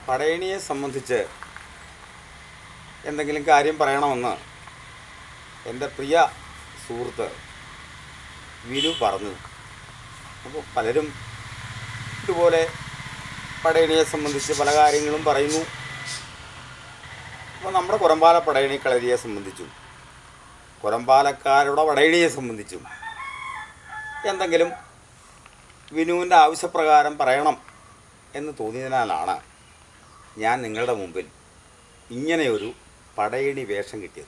പടയണിയെ സംബന്ധിച്ച് എന്തെങ്കിലും കാര്യം പറയണമെന്ന് എൻ്റെ പ്രിയ സുഹൃത്ത് വിനു പറഞ്ഞു അപ്പോൾ പലരും ഇതുപോലെ പടയണിയെ സംബന്ധിച്ച് പല കാര്യങ്ങളും പറയുന്നു അപ്പോൾ നമ്മുടെ കുരമ്പാല പടയണി കളരിയെ സംബന്ധിച്ചും കുരമ്പാലക്കാരുടെ പടയണിയെ സംബന്ധിച്ചും എന്തെങ്കിലും വിനുവിൻ്റെ ആവശ്യപ്രകാരം പറയണം എന്ന് തോന്നിയതിനാലാണ് ഞാൻ നിങ്ങളുടെ മുമ്പിൽ ഇങ്ങനെയൊരു പടയണി വേഷം കിട്ടിയത്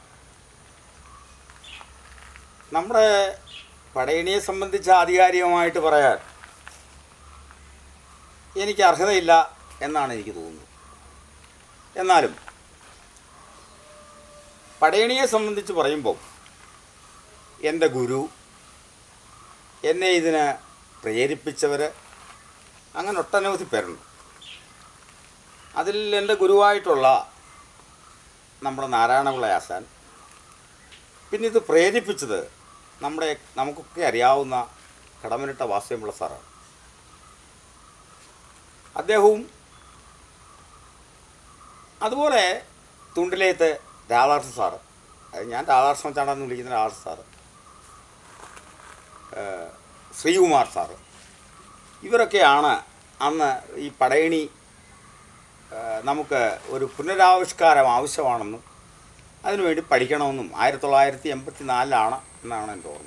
നമ്മുടെ പടയണിയെ സംബന്ധിച്ച് ആധികാരികമായിട്ട് പറയാൻ എനിക്ക് അർഹതയില്ല എന്നാണ് എനിക്ക് തോന്നുന്നത് എന്നാലും പടയണിയെ സംബന്ധിച്ച് പറയുമ്പോൾ എൻ്റെ ഗുരു എന്നെ ഇതിന് പ്രേരിപ്പിച്ചവർ അങ്ങനെ ഒട്ടനവധി പേരുണ്ട് അതിൽ എൻ്റെ ഗുരുവായിട്ടുള്ള നമ്മുടെ നാരായണപിള്ള ആശാൻ പിന്നെ ഇത് പ്രേരിപ്പിച്ചത് നമ്മുടെ നമുക്കൊക്കെ അറിയാവുന്ന കടമനിട്ട വാസുപിള്ള സാറാണ് അദ്ദേഹവും അതുപോലെ തുണ്ടിലേത്ത് രാധാകൃഷ്ണൻ സാറ് അത് ഞാൻ രാധാകൃഷ്ണൻ ചാണ്ടെന്ന് വിളിക്കുന്ന രാധാകൃഷ്ണൻ സാറ് ഏഹ് ശ്രീകുമാർ സാറ് ഇവരൊക്കെയാണ് അന്ന് ഈ പടയണി ഏഹ് നമുക്ക് ഒരു പുനരാവിഷ്കാരം ആവശ്യമാണെന്നും അതിനുവേണ്ടി പഠിക്കണമെന്നും ആയിരത്തി തൊള്ളായിരത്തി എൺപത്തി നാലിലാണ് എന്നാണ് എൻ്റെ ഓർമ്മ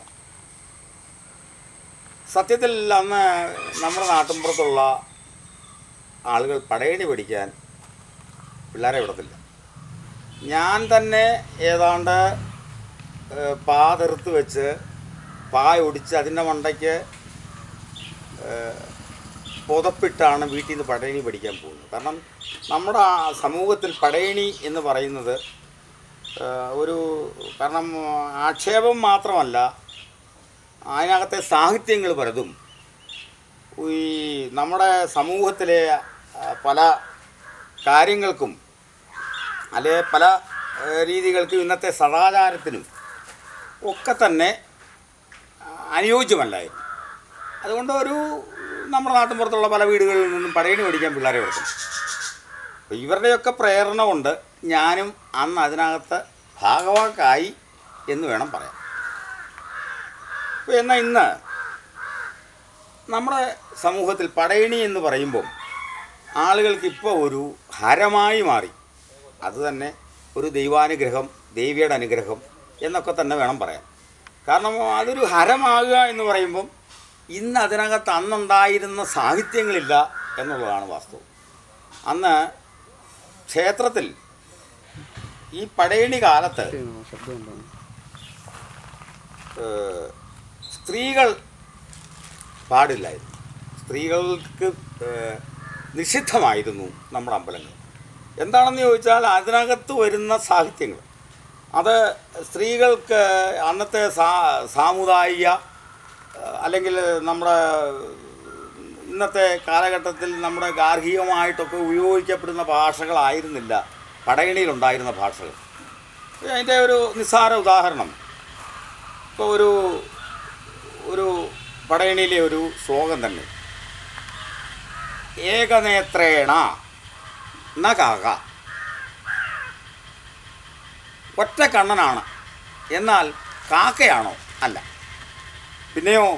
സത്യത്തിൽ അന്ന് നമ്മുടെ നാട്ടിൻപുറത്തുള്ള ആളുകൾ പടയണി പഠിക്കാൻ പിള്ളേരെ വിടത്തില്ല ഞാൻ തന്നെ ഏതാണ്ട് ഏഹ്, പാ തെറുത്ത് വെച്ച് പായ ഒടിച്ച് അതിൻ്റെ മണ്ടയ്ക്ക് ഏഹ്, പുതപ്പിട്ടാണ് വീട്ടിൽ നിന്ന് പടയണി പഠിക്കാൻ പോകുന്നത് കാരണം നമ്മുടെ ആ സമൂഹത്തിൽ പടയണി എന്ന് പറയുന്നത് ഏഹ്, ഒരു കാരണം ആക്ഷേപം മാത്രമല്ല അതിനകത്തെ സാഹിത്യങ്ങൾ പലതും ഈ നമ്മുടെ സമൂഹത്തിലെ ആ, പല കാര്യങ്ങൾക്കും അല്ലെ പല ഏഹ്, രീതികൾക്കും ഇന്നത്തെ സദാചാരത്തിനും ഒക്കെ തന്നെ ആ, അനുയോജ്യമല്ലായിരുന്നു അതുകൊണ്ട് ഒരു നമ്മുടെ നാട്ടിൻപുറത്തുള്ള പല വീടുകളിൽ നിന്നും പടയണി പഠിക്കാൻ പിള്ളേരെ കൊടുക്കണം അപ്പോൾ ഇവരുടെയൊക്കെ പ്രേരണ കൊണ്ട് ഞാനും അന്ന് അതിനകത്ത് ഭാഗവാക്കായി എന്ന് വേണം പറയാൻ അപ്പോൾ എന്നാൽ ഇന്ന് നമ്മുടെ സമൂഹത്തിൽ പടയണി എന്ന് പറയുമ്പം ആളുകൾക്ക് ഇപ്പോൾ ഒരു ഹരമായി മാറി അത് തന്നെ ഒരു ദൈവാനുഗ്രഹം ദേവിയുടെ അനുഗ്രഹം എന്നൊക്കെ തന്നെ വേണം പറയാൻ കാരണം അതൊരു ഹരമാകുക എന്ന് പറയുമ്പം ഇന്ന് അതിനകത്ത് അന്നുണ്ടായിരുന്ന സാഹിത്യങ്ങളില്ല എന്നുള്ളതാണ് വാസ്തവം അന്ന് ക്ഷേത്രത്തിൽ ഈ പടയണി കാലത്ത് ഏഹ്, സ്ത്രീകൾ പാടില്ലായിരുന്നു സ്ത്രീകൾക്ക് ഏഹ്, നിഷിദ്ധമായിരുന്നു നമ്മുടെ അമ്പലങ്ങൾ എന്താണെന്ന് ചോദിച്ചാൽ അതിനകത്ത് വരുന്ന സാഹിത്യങ്ങൾ അത് സ്ത്രീകൾക്ക് അന്നത്തെ സാ സാമുദായിക ഏഹ്, അല്ലെങ്കിൽ നമ്മുടെ ഇന്നത്തെ കാലഘട്ടത്തിൽ നമ്മുടെ ഗാർഹികമായിട്ടൊക്കെ ഉപയോഗിക്കപ്പെടുന്ന ഭാഷകളായിരുന്നില്ല പടയണിയിലുണ്ടായിരുന്ന ഭാഷകൾ അതിൻ്റെ ഒരു നിസ്സാര ഉദാഹരണം ഇപ്പോൾ ഒരു ഒരു പടയണിയിലെ ഒരു ശ്ലോകം തന്നെ ഏകനേത്രേണ ന കാക ഒറ്റ കണ്ണനാണ് എന്നാൽ കാക്കയാണോ അല്ല പിന്നെയോ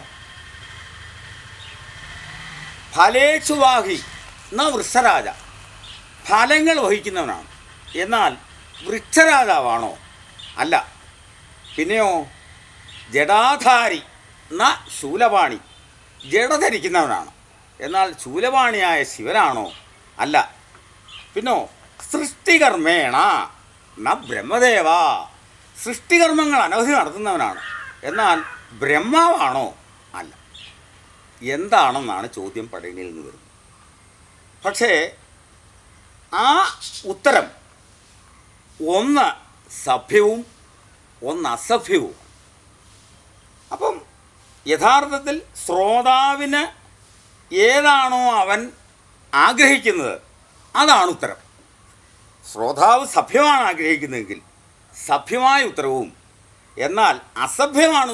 ഫലേക്ഷുവാഹി ന വൃക്ഷരാജ ഫലങ്ങൾ വഹിക്കുന്നവനാണ് എന്നാൽ വൃക്ഷരാജാവാണോ അല്ല പിന്നെയോ ജടാധാരി ന ശൂലപാണി ജട ധരിക്കുന്നവനാണ് എന്നാൽ ശൂലപാണിയായ ശിവനാണോ അല്ല പിന്നോ സൃഷ്ടികർമ്മേണ ന ബ്രഹ്മദേവ സൃഷ്ടികർമ്മങ്ങൾ അനവധി നടത്തുന്നവനാണ് എന്നാൽ ബ്രഹ്മാവാണോ അല്ല എന്താണെന്നാണ് ചോദ്യം പടയണിയിൽ നിന്ന് വരുന്നത് പക്ഷേ ആ ഉത്തരം ഒന്ന് സഭ്യവും ഒന്ന് അസഭ്യവും അപ്പം യഥാർത്ഥത്തിൽ ശ്രോതാവിന് ഏതാണോ അവൻ ആഗ്രഹിക്കുന്നത് അതാണ് ഉത്തരം ശ്രോതാവ് സഭ്യമാണ് ആഗ്രഹിക്കുന്നതെങ്കിൽ സഭ്യമായ ഉത്തരവും എന്നാൽ അസഭ്യമാണ്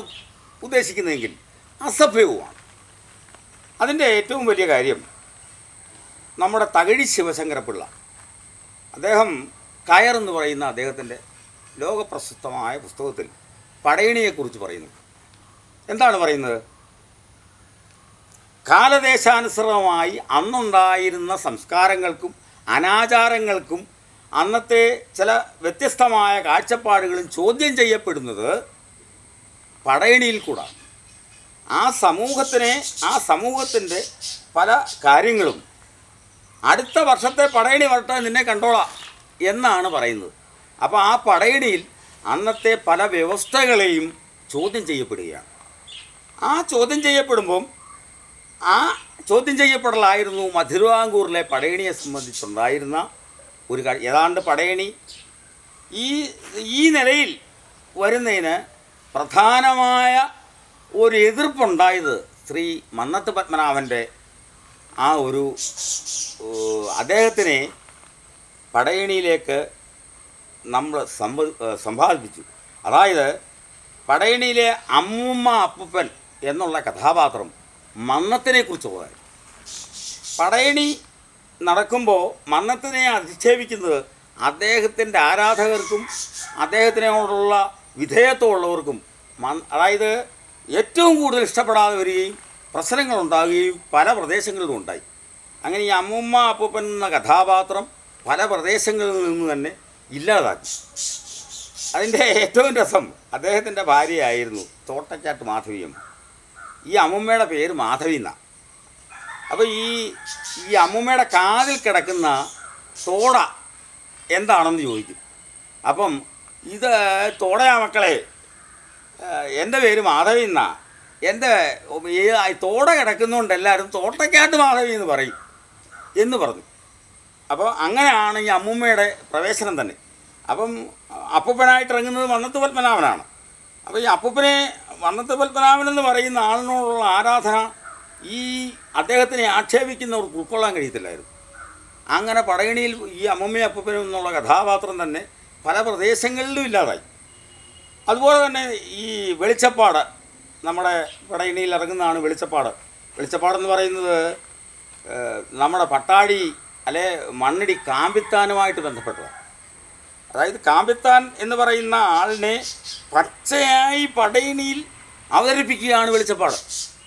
ഉദ്ദേശിക്കുന്നതെങ്കിൽ അസഭ്യവുമാണ് അതിൻ്റെ ഏറ്റവും വലിയ കാര്യം നമ്മുടെ തകഴി ശിവശങ്കരപിള്ള അദ്ദേഹം കയർ എന്ന് പറയുന്ന അദ്ദേഹത്തിൻ്റെ ലോകപ്രശസ്തമായ പുസ്തകത്തിൽ പടയണിയെക്കുറിച്ച് പറയുന്നു എന്താണ് പറയുന്നത് കാലദേശാനുസൃതമായി അന്നുണ്ടായിരുന്ന സംസ്കാരങ്ങൾക്കും അനാചാരങ്ങൾക്കും അന്നത്തെ ചില വ്യത്യസ്തമായ കാഴ്ചപ്പാടുകളും ചോദ്യം ചെയ്യപ്പെടുന്നത് പടയണിയിൽ കൂടാ ആ സമൂഹത്തിനെ ആ സമൂഹത്തിൻ്റെ പല കാര്യങ്ങളും അടുത്ത വർഷത്തെ പടയണി വരട്ടെ നിന്നെ കണ്ടോളാം എന്നാണ് പറയുന്നത് അപ്പോൾ ആ പടയണിയിൽ അന്നത്തെ പല വ്യവസ്ഥകളെയും ചോദ്യം ചെയ്യപ്പെടുകയാണ് ആ ചോദ്യം ചെയ്യപ്പെടുമ്പം ആ ചോദ്യം ചെയ്യപ്പെടലായിരുന്നു മധുരാങ്കൂറിലെ പടയണിയെ സംബന്ധിച്ചുണ്ടായിരുന്ന ഒരു കാര്യം ഏതാണ്ട് പടയണി ഈ ഈ നിലയിൽ വരുന്നതിന് പ്രധാനമായ ഒരു എതിർപ്പുണ്ടായത് ശ്രീ മന്നത്ത് പത്മനാഭൻ്റെ ആ ഒരു ഏഹ്, അദ്ദേഹത്തിനെ പടയണിയിലേക്ക് നമ്മൾ സമ്പ ഏഹ്, സമ്പാദിപ്പിച്ചു അതായത് പടയണിയിലെ അമ്മുമ്മ അപ്പൂപ്പൻ എന്നുള്ള കഥാപാത്രം മന്നത്തിനെ കുറിച്ച് പോകാൻ പടയണി നടക്കുമ്പോൾ മന്നത്തിനെ അധിക്ഷേപിക്കുന്നത് അദ്ദേഹത്തിൻ്റെ ആരാധകർക്കും അദ്ദേഹത്തിനോടുള്ള വിധേയത്വമുള്ളവർക്കും മൻ അതായത് ഏറ്റവും കൂടുതൽ ഇഷ്ടപ്പെടാതെ വരികയും പ്രശ്നങ്ങളുണ്ടാകുകയും പല പ്രദേശങ്ങളിലും ഉണ്ടായി അങ്ങനെ ഈ അമ്മുമ്മ അപ്പൂപ്പൻ എന്ന കഥാപാത്രം പല പ്രദേശങ്ങളിൽ നിന്ന് തന്നെ ഇല്ലാതാക്കി അതിൻ്റെ ഏറ്റവും രസം അദ്ദേഹത്തിൻ്റെ ഭാര്യയായിരുന്നു തോട്ടച്ചാട്ട് മാധവിയമ്മ ഈ അമ്മുമ്മയുടെ പേര് മാധവി എന്നാണ് അപ്പോൾ ഈ ഈ അമ്മുമ്മയുടെ കാതിൽ കിടക്കുന്ന തോട എന്താണെന്ന് ചോദിക്കും അപ്പം ഇത് തോടയാ മക്കളെ ഏഹ് എൻ്റെ പേര് മാധവി എന്നാ എൻ്റെ ഈ തോട കിടക്കുന്നതുകൊണ്ട് എല്ലാവരും തോട്ടക്കാട്ട് മാധവി എന്ന് പറയും എന്ന് പറഞ്ഞു അപ്പോൾ അങ്ങനെയാണ് ഈ അമ്മുമ്മയുടെ പ്രവേശനം തന്നെ അപ്പം അപ്പൂപ്പനായിട്ട് ഇറങ്ങുന്നത് വണ്ണത്ത് പത്മനാഭനാണ് അപ്പോൾ ഈ അപ്പൂപ്പനെ വണ്ണത്ത് പത്മനാഭൻ എന്ന് പറയുന്ന ആളിനോടുള്ള ആരാധന ഈ അദ്ദേഹത്തിനെ ആക്ഷേപിക്കുന്നവർക്ക് ഉൾക്കൊള്ളാൻ കഴിയത്തില്ലായിരുന്നു അങ്ങനെ പടയണിയിൽ ഈ അമ്മമ്മയും അപ്പൂപ്പനും എന്നുള്ള കഥാപാത്രം തന്നെ പല പ്രദേശങ്ങളിലും ഇല്ലാതായി അതുപോലെ തന്നെ ഈ വെളിച്ചപ്പാട് നമ്മുടെ പടയണിയിൽ ഇറങ്ങുന്നതാണ് വെളിച്ചപ്പാട് വെളിച്ചപ്പാടെന്ന് പറയുന്നത് ഏഹ്, നമ്മുടെ പട്ടാടി അല്ലെ മണ്ണടി കാമ്പിത്താനുമായിട്ട് ബന്ധപ്പെട്ടതാണ് അതായത് കാമ്പിത്താൻ എന്ന് പറയുന്ന ആളിനെ പച്ചയായി പടയണിയിൽ അവതരിപ്പിക്കുകയാണ് വെളിച്ചപ്പാട്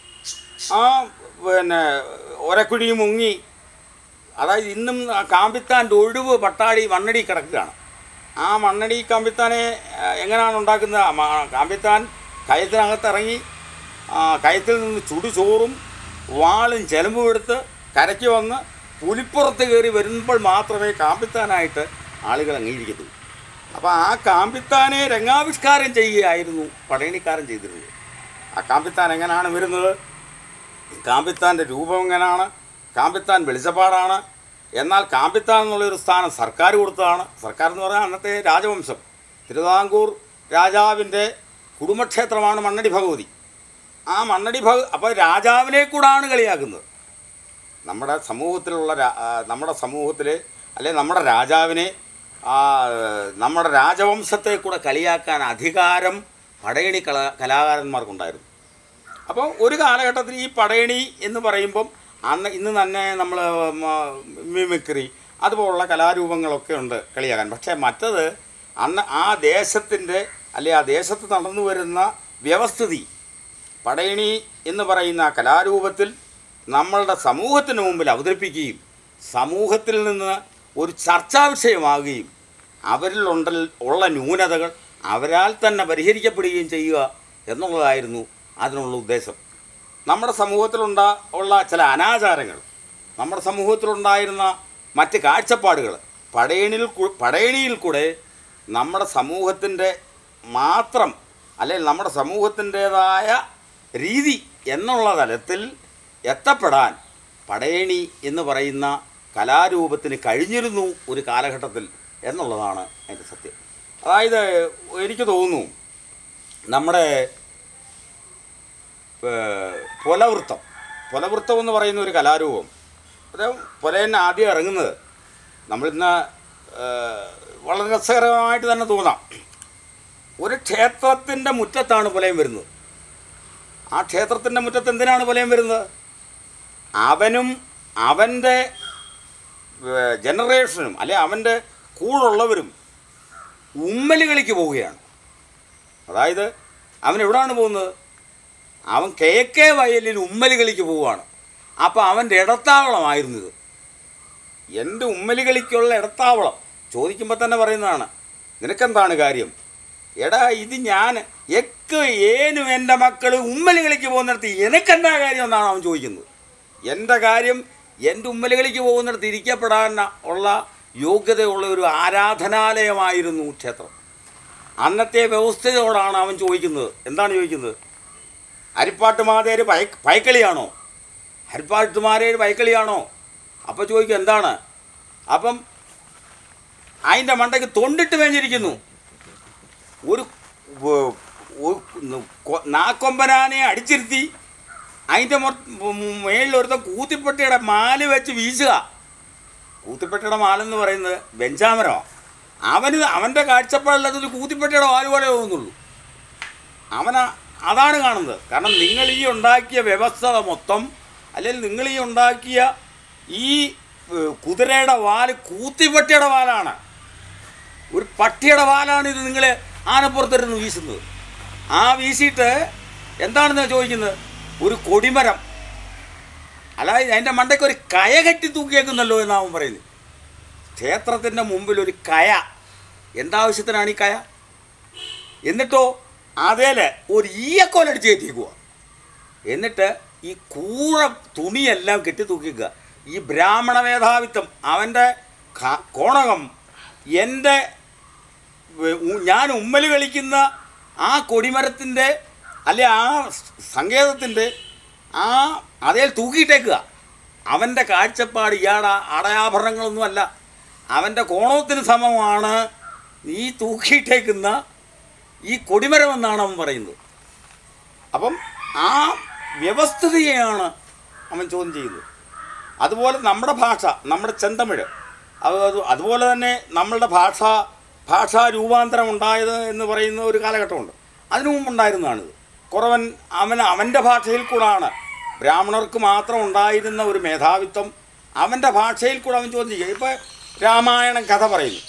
ആ പിന്നെ ഒരക്കുഴി മുങ്ങി അതായത് ഇന്നും ആ കാമ്പിത്താൻ്റെ ഒഴിവ് പട്ടാടി മണ്ണടി കിടക്കുകയാണ് ആ മണ്ണടി കാമ്പിത്താനെ ആ, എങ്ങനെയാണ് ഉണ്ടാക്കുന്നത് ആ മ- കാമ്പിത്താൻ കയത്തിനകത്ത് ഇറങ്ങി ആ, കയത്തിൽ നിന്ന് ചുടു ചോറും വാളും ചെലമ്പും എടുത്ത് കരയ്ക്ക് വന്ന് പുലിപ്പുറത്ത് കയറി വരുമ്പോൾ മാത്രമേ കാമ്പിത്താനായിട്ട് ആളുകൾ അംഗീകരിക്കത്തുള്ളൂ അപ്പോൾ ആ കാമ്പിത്താനെ രംഗാവിഷ്കാരം ചെയ്യുകയായിരുന്നു പടയണിക്കാരൻ ചെയ്തിരുന്നത് ആ കാമ്പിത്താൻ എങ്ങനെയാണ് വരുന്നത് കാമ്പിത്താൻ്റെ രൂപം എങ്ങനെയാണ് കാമ്പിത്താൻ വെളിച്ചപ്പാടാണ് എന്നാൽ കാമ്പിത്താൻ എന്നുള്ളൊരു സ്ഥാനം സർക്കാർ കൊടുത്തതാണ് സർക്കാർ എന്ന് പറഞ്ഞാൽ അന്നത്തെ രാജവംശം തിരുവിതാംകൂർ രാജാവിൻ്റെ കുടുംബക്ഷേത്രമാണ് മണ്ണടി ഭഗവതി ആ മണ്ണടി ഭഗ അപ്പോൾ രാജാവിനെ കൂടാണ് കളിയാക്കുന്നത് നമ്മുടെ സമൂഹത്തിലുള്ള രാ- ആ, നമ്മുടെ സമൂഹത്തിലെ അല്ലെ നമ്മുടെ രാജാവിനെ ആ, നമ്മുടെ രാജവംശത്തെ കൂടെ കളിയാക്കാൻ അധികാരം പടയണി കലാ കലാകാരന്മാർക്കുണ്ടായിരുന്നു അപ്പോൾ ഒരു കാലഘട്ടത്തിൽ ഈ പടയണി എന്ന് പറയുമ്പം അന്ന് ഇന്ന് തന്നെ നമ്മൾ മിമിക്രി അതുപോലുള്ള കലാരൂപങ്ങളൊക്കെ ഉണ്ട് കളിയാക്കാൻ പക്ഷേ മറ്റത് അന്ന് ആ ദേശത്തിൻ്റെ അല്ലെ ആ ദേശത്ത് നടന്നു വരുന്ന വ്യവസ്ഥിതി പടയണി എന്ന് പറയുന്ന ആ കലാരൂപത്തിൽ നമ്മളുടെ സമൂഹത്തിന് മുമ്പിൽ അവതരിപ്പിക്കുകയും സമൂഹത്തിൽ നിന്ന് ഒരു ചർച്ചാ വിഷയമാകുകയും അവരിലുണ്ട ഉള്ള ന്യൂനതകൾ അവരാൽ തന്നെ പരിഹരിക്കപ്പെടുകയും ചെയ്യുക എന്നുള്ളതായിരുന്നു അതിനുള്ള ഉദ്ദേശം നമ്മുടെ സമൂഹത്തിലുണ്ട ഉള്ള ചില അനാചാരങ്ങൾ നമ്മുടെ സമൂഹത്തിലുണ്ടായിരുന്ന മറ്റ് കാഴ്ചപ്പാടുകൾ പടയണിയിൽ കൂ- പടയണിയിൽ കൂടെ നമ്മുടെ സമൂഹത്തിൻ്റെ മാത്രം അല്ലെങ്കിൽ നമ്മുടെ സമൂഹത്തിൻ്റേതായ രീതി എന്നുള്ള തലത്തിൽ എത്തപ്പെടാൻ പടയണി എന്ന് പറയുന്ന കലാരൂപത്തിന് കഴിഞ്ഞിരുന്നു ഒരു കാലഘട്ടത്തിൽ എന്നുള്ളതാണ് അതിൻ്റെ സത്യം അതായത് എനിക്ക് തോന്നുന്നു നമ്മുടെ ഏഹ്, പുലവൃത്തം പുലവൃത്തം എന്ന് പറയുന്ന ഒരു കലാരൂപം അത് പുലയന്നെ ആദ്യം ഇറങ്ങുന്നത് നമ്മളിന്ന് ഏഹ്, വളരെ രസകരമായിട്ട് തന്നെ തോന്നാം ഒരു ക്ഷേത്രത്തിൻ്റെ മുറ്റത്താണ് പുലയം വരുന്നത് ആ ക്ഷേത്രത്തിൻ്റെ മുറ്റത്ത് എന്തിനാണ് പുലയം വരുന്നത് അവനും അവൻ്റെ ജനറേഷനും അല്ലെ അവൻ്റെ കൂടുള്ളവരും ഉമ്മലുകളിലേക്ക് പോവുകയാണ് അതായത് അവൻ എവിടാണ് പോകുന്നത് അവൻ കെ കെ വയലിൽ ഉമ്മലുകളിലേക്ക് പോവുകയാണ് അപ്പോൾ അവൻ്റെ ഇടത്താവളമായിരുന്നു ഇത് എൻ്റെ ഉമ്മലുകളിക്കുള്ള ഇടത്താവളം ചോദിക്കുമ്പോൾ തന്നെ പറയുന്നതാണ് നിനക്കെന്താണ് കാര്യം എടാ ഇത് ഞാൻ എക്ക് ഏനും എൻ്റെ മക്കൾ ഉമ്മലുകളിലേക്ക് പോകുന്നിടത്ത് എനക്കെന്താ കാര്യം എന്നാണ് അവൻ ചോദിക്കുന്നത് എൻ്റെ കാര്യം എൻ്റെ ഉമ്മലുകളിലേക്ക് പോകുന്നിടത്ത് ഇരിക്കപ്പെടാൻ ഉള്ള യോഗ്യതയുള്ള ഒരു ആരാധനാലയമായിരുന്നു ക്ഷേത്രം അന്നത്തെ വ്യവസ്ഥയോടാണ് അവൻ ചോദിക്കുന്നത് എന്താണ് ചോദിക്കുന്നത് ഹരിപ്പാട്ട് മാതേര് പയ പയക്കളിയാണോ ഹരിപ്പാട്ട് മാതേര് പയക്കളിയാണോ അപ്പോൾ ചോദിക്കും എന്താണ് അപ്പം അതിൻ്റെ മണ്ടയ്ക്ക് തൊണ്ടിട്ട് മേഞ്ഞിരിക്കുന്നു ഒരു വ- ഒരു കൊ- നാക്കൊമ്പനാനെ അടിച്ചിരുത്തി അതിൻ്റെ മേളിൽ ഒരുത്തൻ കൂത്തിപ്പെട്ടിയുടെ മാല് വെച്ച് വീശുക കൂത്തിപ്പെട്ടിയുടെ മാലെന്ന് പറയുന്നത് ബെഞ്ചാമരമാണ് അവന് അവൻ്റെ കാഴ്ചപ്പാടിൽ അതൊരു കൂത്തിപ്പെട്ടിയുടെ മാല് പോലെ തോന്നുന്നുള്ളൂ അവന അതാണ് കാണുന്നത് കാരണം നിങ്ങൾ ഈ ഉണ്ടാക്കിയ വ്യവസ്ഥ മൊത്തം അല്ലെങ്കിൽ നിങ്ങൾ ഈ ഉണ്ടാക്കിയ ഈ ഏഹ്, കുതിരയുടെ വാല് കൂത്തിപ്പട്ടിയുടെ വാലാണ് ഒരു പട്ടിയുടെ വാലാണ് ഇത് നിങ്ങൾ ആനപ്പുറത്തിരുന്ന് വീശുന്നത് ആ വീശിയിട്ട് എന്താണെന്ന് ചോദിക്കുന്നത് ഒരു കൊടിമരം അല്ലാതെ അതിൻ്റെ മണ്ടയ്ക്ക് ഒരു കയ കെട്ടി തൂക്കിയേക്കുന്നല്ലോ എന്നാവും പറയുന്നത് ക്ഷേത്രത്തിൻ്റെ മുമ്പിൽ ഒരു കയ എന്താവശ്യത്തിനാണ് ഈ കയ എന്നിട്ടോ അതേല് ഒരു ഈയക്കോലടിച്ച് കയറ്റിക്കുക എന്നിട്ട് ഈ കൂഴ തുണിയെല്ലാം കെട്ടി തൂക്കിക്കുക ഈ ബ്രാഹ്മണ മേധാവിത്വം അവൻ്റെ ക- കോണകം എൻ്റെ വ- ഉ- ഞാൻ ഉമ്മൽ കളിക്കുന്ന ആ കൊടിമരത്തിൻ്റെ അല്ലെ ആ സങ്കേതത്തിൻ്റെ ആ അതേ തൂക്കിയിട്ടേക്കുക അവൻ്റെ കാഴ്ചപ്പാട് ഇയാടെ അടയാഭരണങ്ങളൊന്നുമല്ല അവൻ്റെ കോണത്തിന് സമമാണ് ഈ തൂക്കിയിട്ടേക്കുന്ന ഈ കൊടിമരമെന്നാണ് അവൻ പറയുന്നത് അപ്പം ആ വ്യവസ്ഥിതിയെയാണ് അവൻ ചോദ്യം ചെയ്യുന്നത് അതുപോലെ നമ്മുടെ ഭാഷ നമ്മുടെ ചെന്തമിഴ് അത് അത് അതുപോലെ തന്നെ നമ്മളുടെ ഭാഷ ഭാഷാ രൂപാന്തരം ഉണ്ടായത് എന്ന് പറയുന്ന ഒരു കാലഘട്ടമുണ്ട് അതിനു മുമ്പുണ്ടായിരുന്നതാണിത് കുറവൻ അവൻ അവൻ്റെ ഭാഷയിൽ കൂടാണ് ബ്രാഹ്മണർക്ക് മാത്രം ഉണ്ടായിരുന്ന ഒരു മേധാവിത്വം അവൻ്റെ ഭാഷയിൽ കൂടെ അവൻ ചോദ്യം ചെയ്യുക ഇപ്പോൾ രാമായണം കഥ പറയുന്നു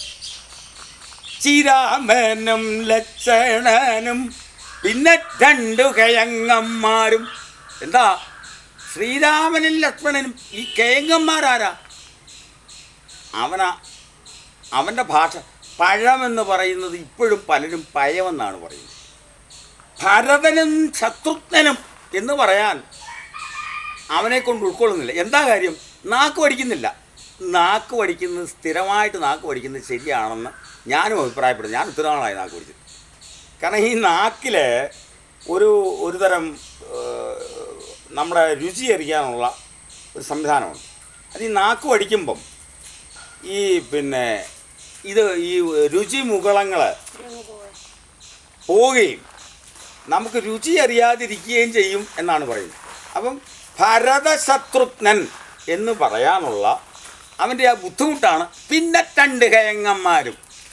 ചിരാമനും ലക്ഷണനും പിന്നെ രണ്ടു കയങ്ങന്മാരും എന്താ ശ്രീരാമനും ലക്ഷ്മണനും ഈ കേങ്ങന്മാരാരാ അവനാ അവൻ്റെ ഭാഷ പഴമെന്ന് പറയുന്നത് ഇപ്പോഴും പലരും പയമെന്നാണ് പറയുന്നത് ഭരതനും ശത്രുഘ്നനും എന്ന് പറയാൻ അവനെ കൊണ്ട് ഉൾക്കൊള്ളുന്നില്ല എന്താ കാര്യം നാക്ക് പഠിക്കുന്നില്ല നാക്ക് പഠിക്കുന്നത് സ്ഥിരമായിട്ട് നാക്ക് പഠിക്കുന്നത് ശരിയാണെന്ന് ഞാനും അഭിപ്രായപ്പെടുന്നു ഞാൻ ഇത്ര നാളായി നാക്ക് പഠിച്ചത് കാരണം ഈ നാക്കിൽ ഒരു ഒരു തരം ഏഹ്, നമ്മുടെ രുചി അറിയാനുള്ള ഒരു സംവിധാനമുണ്ട് അത് ഈ നാക്ക് പഠിക്കുമ്പം ഈ പിന്നെ ഇത് ഈ രുചി മുകളങ്ങൾ പോവുകയും നമുക്ക് രുചി അറിയാതിരിക്കുകയും ചെയ്യും എന്നാണ് പറയുന്നത് അപ്പം ഭരതശത്രുഘ്നൻ എന്ന് പറയാനുള്ള അവൻ്റെ ആ ബുദ്ധിമുട്ടാണ് പിന്നെ രണ്ട് കയങ്ങന്മാരും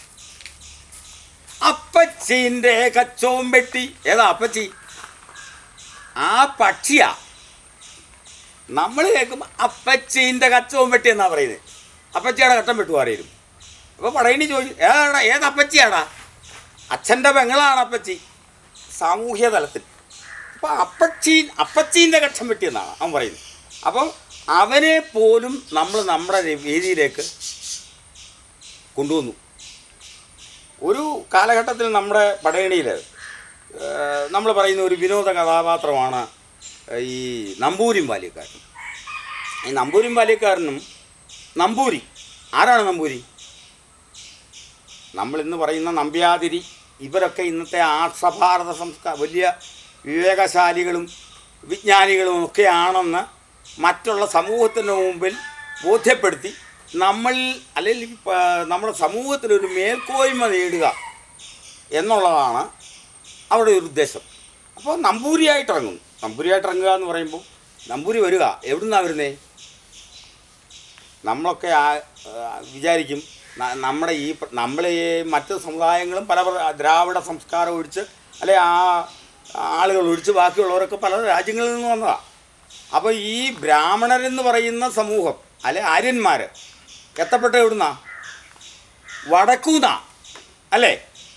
അപ്പച്ചീൻ്റെ കച്ചവും വെട്ടി ഏതാ അപ്പച്ചി ആ പക്ഷിയാ നമ്മൾ കേൾക്കുമ്പോൾ അപ്പച്ചീൻ്റെ കച്ചവും വെട്ടി എന്നാ പറയുന്നത് അപ്പച്ചിയുടെ കട്ടം വെട്ടു ആരെയും അപ്പോൾ പടയണി ചോദിച്ചു ഏതാടാ ഏത് അപ്പച്ചിയാടാ അച്ഛൻ്റെ പെങ്ങളാണ് അപ്പച്ചി സാമൂഹ്യ തലത്തിൽ അപ്പോൾ അപ്പച്ചീ അപ്പച്ചീൻ്റെ കട്ടം വെട്ടിയെന്നാണ് അവൻ പറയുന്നത് അപ്പം അവനെ പോലും നമ്മൾ നമ്മുടെ വേദിയിലേക്ക് കൊണ്ടുവന്നു ഒരു കാലഘട്ടത്തിൽ നമ്മുടെ പടയണിയിൽ നമ്മൾ പറയുന്ന ഒരു വിനോദ കഥാപാത്രമാണ് ഈ നമ്പൂരിൻ ബാല്യക്കാരൻ ഈ നമ്പൂരിൻ ബാല്യക്കാരനും നമ്പൂരി ആരാണ് നമ്പൂരി നമ്മൾ ഇന്ന് പറയുന്ന നമ്പ്യാതിരി ഇവരൊക്കെ ഇന്നത്തെ ആർഷഭാരത സംസ്കാര വലിയ വിവേകശാലികളും വിജ്ഞാനികളും ഒക്കെയാണെന്ന് മറ്റുള്ള സമൂഹത്തിൻ്റെ മുമ്പിൽ ബോധ്യപ്പെടുത്തി നമ്മളിൽ അല്ലെങ്കിൽ പ- നമ്മുടെ സമൂഹത്തിലൊരു മേൽക്കോയ്മ നേടുക എന്നുള്ളതാണ് അവിടെ ഒരു ഉദ്ദേശം അപ്പോൾ നമ്പൂരിയായിട്ട് ഇറങ്ങും നമ്പൂരിയായിട്ട് ഇറങ്ങുക എന്ന് പറയുമ്പോൾ നമ്പൂരി വരിക എവിടുന്നാണ് വരുന്നേ നമ്മളൊക്കെ ആ ആ, വിചാരിക്കും ന- നമ്മുടെ ഈ പ്ര- നമ്മളെ ഈ മറ്റ് സമുദായങ്ങളും പല പ്ര- ദ്രാവിഡ സംസ്കാരം ഒഴിച്ച് അല്ലെ ആ ആളുകൾ ഒഴിച്ച് ബാക്കിയുള്ളവരൊക്കെ പല രാജ്യങ്ങളിൽ നിന്ന് വന്നതാണ് അപ്പോൾ ഈ ബ്രാഹ്മണരെന്ന് പറയുന്ന സമൂഹം അല്ലെ ആര്യന്മാർ എത്തപ്പെട്ട എവിടുന്നാ വടക്കൂന്നാ അല്ലേ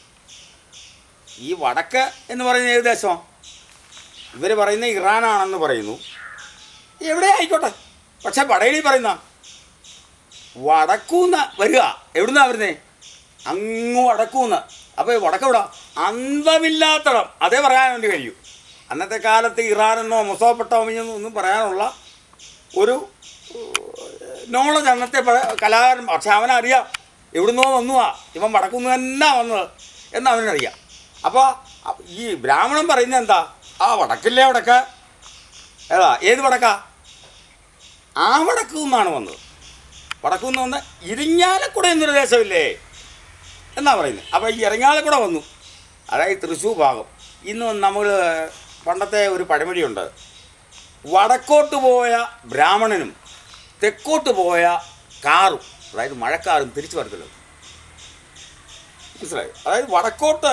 ഈ വടക്ക് എന്ന് പറയുന്ന ഏത് ദേശമാണ് ഇവർ പറയുന്ന ഇറാനാണെന്ന് പറയുന്നു എവിടെ ആയിക്കോട്ടെ പക്ഷെ പടയണി പറയുന്ന വടക്കൂന്ന് വരിക എവിടുന്നാ വരുന്നേ അങ്ങ് വടക്കൂന്ന് അപ്പോൾ വടക്കെവിടാ അന്തമില്ലാത്തടം അതേ പറയാൻ വേണ്ടി കഴിയൂ അന്നത്തെ കാലത്ത് ഇറാനെന്നോ മൊസോപ്പൊട്ടോമിയെന്നോ ഒന്നും പറയാനുള്ള ഒരു നോളജ് അന്നത്തെ പഴ- കലാകാരൻ പക്ഷെ അവനറിയാം എവിടുന്നോ വന്നുവാ ഇവൻ വടക്കുന്ന് തന്നെ വന്നത് എന്ന് അവനറിയാം അപ്പോൾ ഈ ബ്രാഹ്മണൻ പറയുന്നത് എന്താ ആ വടക്കില്ലേ വടക്ക് ഏതാ ഏത് വടക്കാ ആ വടക്കു നിന്നാണ് വന്നത് വടക്കു നിന്ന് വന്ന് ഇരിങ്ങാലക്കുട എന്നൊരു ദേശമില്ലേ എന്നാ പറയുന്നത് അപ്പോൾ ഈ ഇറങ്ങാലക്കുട വന്നു അതായത് തൃശ്ശൂർ ഭാഗം ഇന്ന് നമ്മൾ പണ്ടത്തെ ഒരു പഴമൊഴിയുണ്ട് വടക്കോട്ട് പോയ ബ്രാഹ്മണനും തെക്കോട്ട് പോയ കാറും അതായത് മഴക്കാറും തിരിച്ചു വരത്തില്ല മനസ്സിലായി അതായത് വടക്കോട്ട്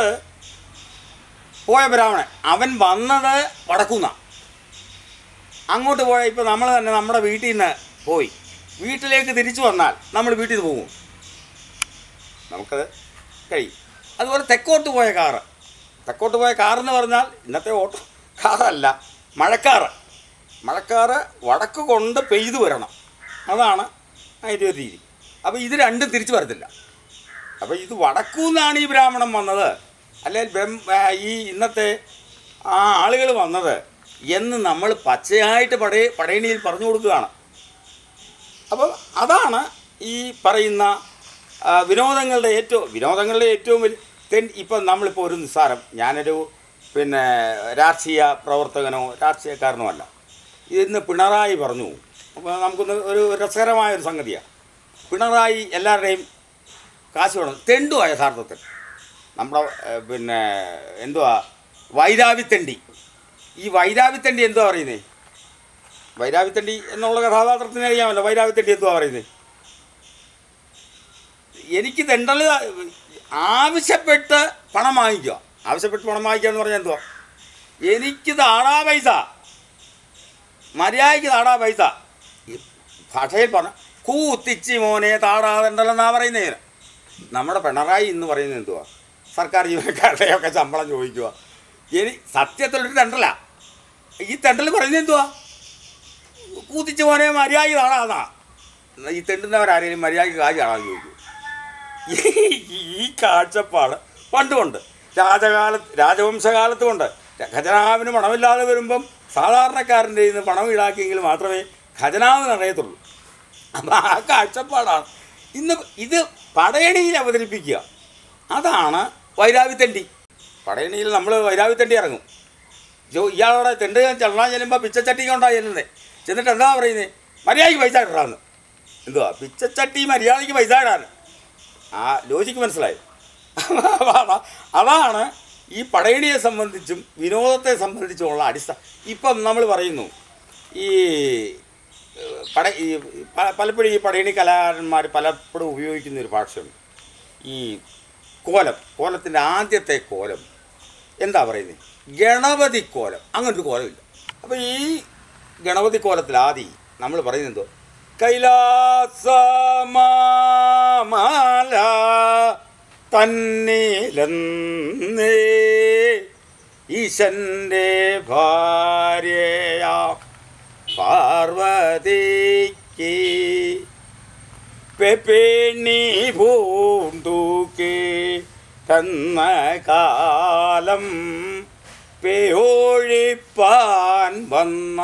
പോയ ബ്രാഹ്മണൻ അവൻ വന്നത് വടക്കുന്നാണ് അങ്ങോട്ട് പോയ ഇപ്പോൾ നമ്മൾ തന്നെ നമ്മുടെ വീട്ടിൽ നിന്ന് പോയി വീട്ടിലേക്ക് തിരിച്ചു വന്നാൽ നമ്മൾ വീട്ടിൽ നിന്ന് പോകും നമുക്കത് കഴിയും അതുപോലെ തെക്കോട്ട് പോയ കാറ് തെക്കോട്ട് പോയ കാറെന്ന് പറഞ്ഞാൽ ഇന്നത്തെ ഓട്ടോ കാറല്ല മഴക്കാറ് മഴക്കാറ് വടക്ക് കൊണ്ട് പെയ്തു വരണം അതാണ് അതിൻ്റെ ഒരു രീതി അപ്പോൾ ഇത് രണ്ടും തിരിച്ചു വരത്തില്ല അപ്പോൾ ഇത് വടക്കൂന്നാണ് ഈ ബ്രാഹ്മണൻ വന്നത് അല്ലെങ്കിൽ ബ്രഹ്മ ആ, ഈ ഇന്നത്തെ ആ ആളുകൾ വന്നത് എന്ന് നമ്മൾ പച്ചയായിട്ട് പടയ പടയണിയിൽ പറഞ്ഞു കൊടുക്കുകയാണ് അപ്പോൾ അതാണ് ഈ പറയുന്ന ആ, വിനോദങ്ങളുടെ ഏറ്റവും വിനോദങ്ങളുടെ ഏറ്റവും വലിയ തെൻ ഇപ്പം നമ്മളിപ്പോൾ ഒരു നിസ്സാരം ഞാനൊരു പിന്നെ രാഷ്ട്രീയ പ്രവർത്തകനോ രാഷ്ട്രീയക്കാരനോ അല്ല ഇന്ന് പിണറായി പറഞ്ഞു അപ്പോൾ നമുക്കൊന്ന് ഒരു രസകരമായ ഒരു സംഗതിയാണ് പിണറായി എല്ലാവരുടെയും കാശ് വേണം തെണ്ടുവാ യഥാർത്ഥത്തിൽ നമ്മുടെ ഏഹ്, പിന്നെ എന്തുവാ വൈരാവിത്തണ്ടി ഈ വൈരാവിത്തണ്ടി എന്തുവാ പറയുന്നത് വൈരാവിത്തണ്ടി എന്നുള്ള കഥാപാത്രത്തിന് അറിയാമല്ലോ വൈരാവിത്തണ്ടി എന്തുവാ പറയുന്നത് എനിക്ക് തെണ്ടൽ ആവശ്യപ്പെട്ട് പണം വാങ്ങിക്കുക ആവശ്യപ്പെട്ട് പണം വാങ്ങിക്കുക എന്ന് പറഞ്ഞാൽ എന്തുവാ എനിക്ക് താടാ പൈസ മര്യാദയ്ക്ക് താടാ പൈസ ഈ ഭാഷയിൽ പറഞ്ഞ കൂത്തിച്ചി മോനെ താടാതെണ്ടല്ലെന്നാ പറയുന്നതിന് നമ്മുടെ പിണറായി എന്ന് പറയുന്നത് എന്തുവാ സർക്കാർ ജീവനക്കാരുടെയൊക്കെ ശമ്പളം ചോദിക്കുക ഇനി സത്യത്തിലൊരു തെണ്ടല ഈ തെണ്ടൽ പറയുന്നത് എന്തുവാ കൂത്തിച്ച് മോനെ മര്യാദയ്ക്ക് താടാന്നാ എന്നാ ഈ തെണ്ടുന്നവരാരെങ്കിലും മര്യാദയ്ക്ക് കാശ് കാണാൻ ചോദിക്കും ഈ- ഈ കാഴ്ചപ്പാട് പണ്ടുമുണ്ട് രാജകാലത്ത് രാജവംശകാലത്തുമുണ്ട് ഖജനാവിന് പണമില്ലാതെ വരുമ്പം സാധാരണക്കാരൻ്റെ കയ്യിൽ നിന്ന് പണം ഈടാക്കിയെങ്കിൽ മാത്രമേ ഖജനാവ് നിറയത്തുള്ളൂ അപ്പം ആ കാഴ്ചപ്പാടാണ് ഇന്ന് ഇത് പടയണിയിൽ അവതരിപ്പിക്കുക അതാണ് വൈരാവിത്തണ്ടി പടയണിയിൽ നമ്മൾ വൈരാവിത്തണ്ടി ഇറങ്ങും ജോ ഇയാളോടെ തെണ്ട് ചെള്ളാൻ ചെല്ലുമ്പോൾ പിച്ചച്ചട്ടിക്ക് ഉണ്ടായി ചെല്ലുന്നത് ചെന്നിട്ട് എന്താ പറയുന്നത് മര്യാദയ്ക്ക് പൈസ ഇടാന്ന് എന്തുവാ പിച്ചച്ചട്ടി മര്യാദയ്ക്ക് പൈസ ഇടാൻ ആ ലോജിക്ക് മനസ്സിലായി അതാണ് അതാണ് ഈ പടയണിയെ സംബന്ധിച്ചും വിനോദത്തെ സംബന്ധിച്ചുമുള്ള അടിസ്ഥാന ഇപ്പം നമ്മൾ പറയുന്നു ഈ ഏഹ്, പട ഈ പ- പലപ്പോഴും ഈ പടയണി കലാകാരന്മാർ പലപ്പോഴും ഉപയോഗിക്കുന്ന ഒരു ഭാഷയുണ്ട് ഈ കോലം കോലത്തിൻ്റെ ആദ്യത്തെ കോലം എന്താ പറയുന്നത് ഗണപതി കോലം അങ്ങനൊരു കോലമില്ല അപ്പോൾ ഈ ഗണപതി കോലത്തിൽ ആദ്യം നമ്മൾ പറയുന്നത് എന്തോ കൈലാസമാല തന്നിലെന്നേ ഈശന്റെ ഭാര്യയാ പാർവതിക്ക് പെപ്പേണി പൂണ്ടൂക്കെ തന്ന കാലം പേയൊഴിപ്പാൻ വന്ന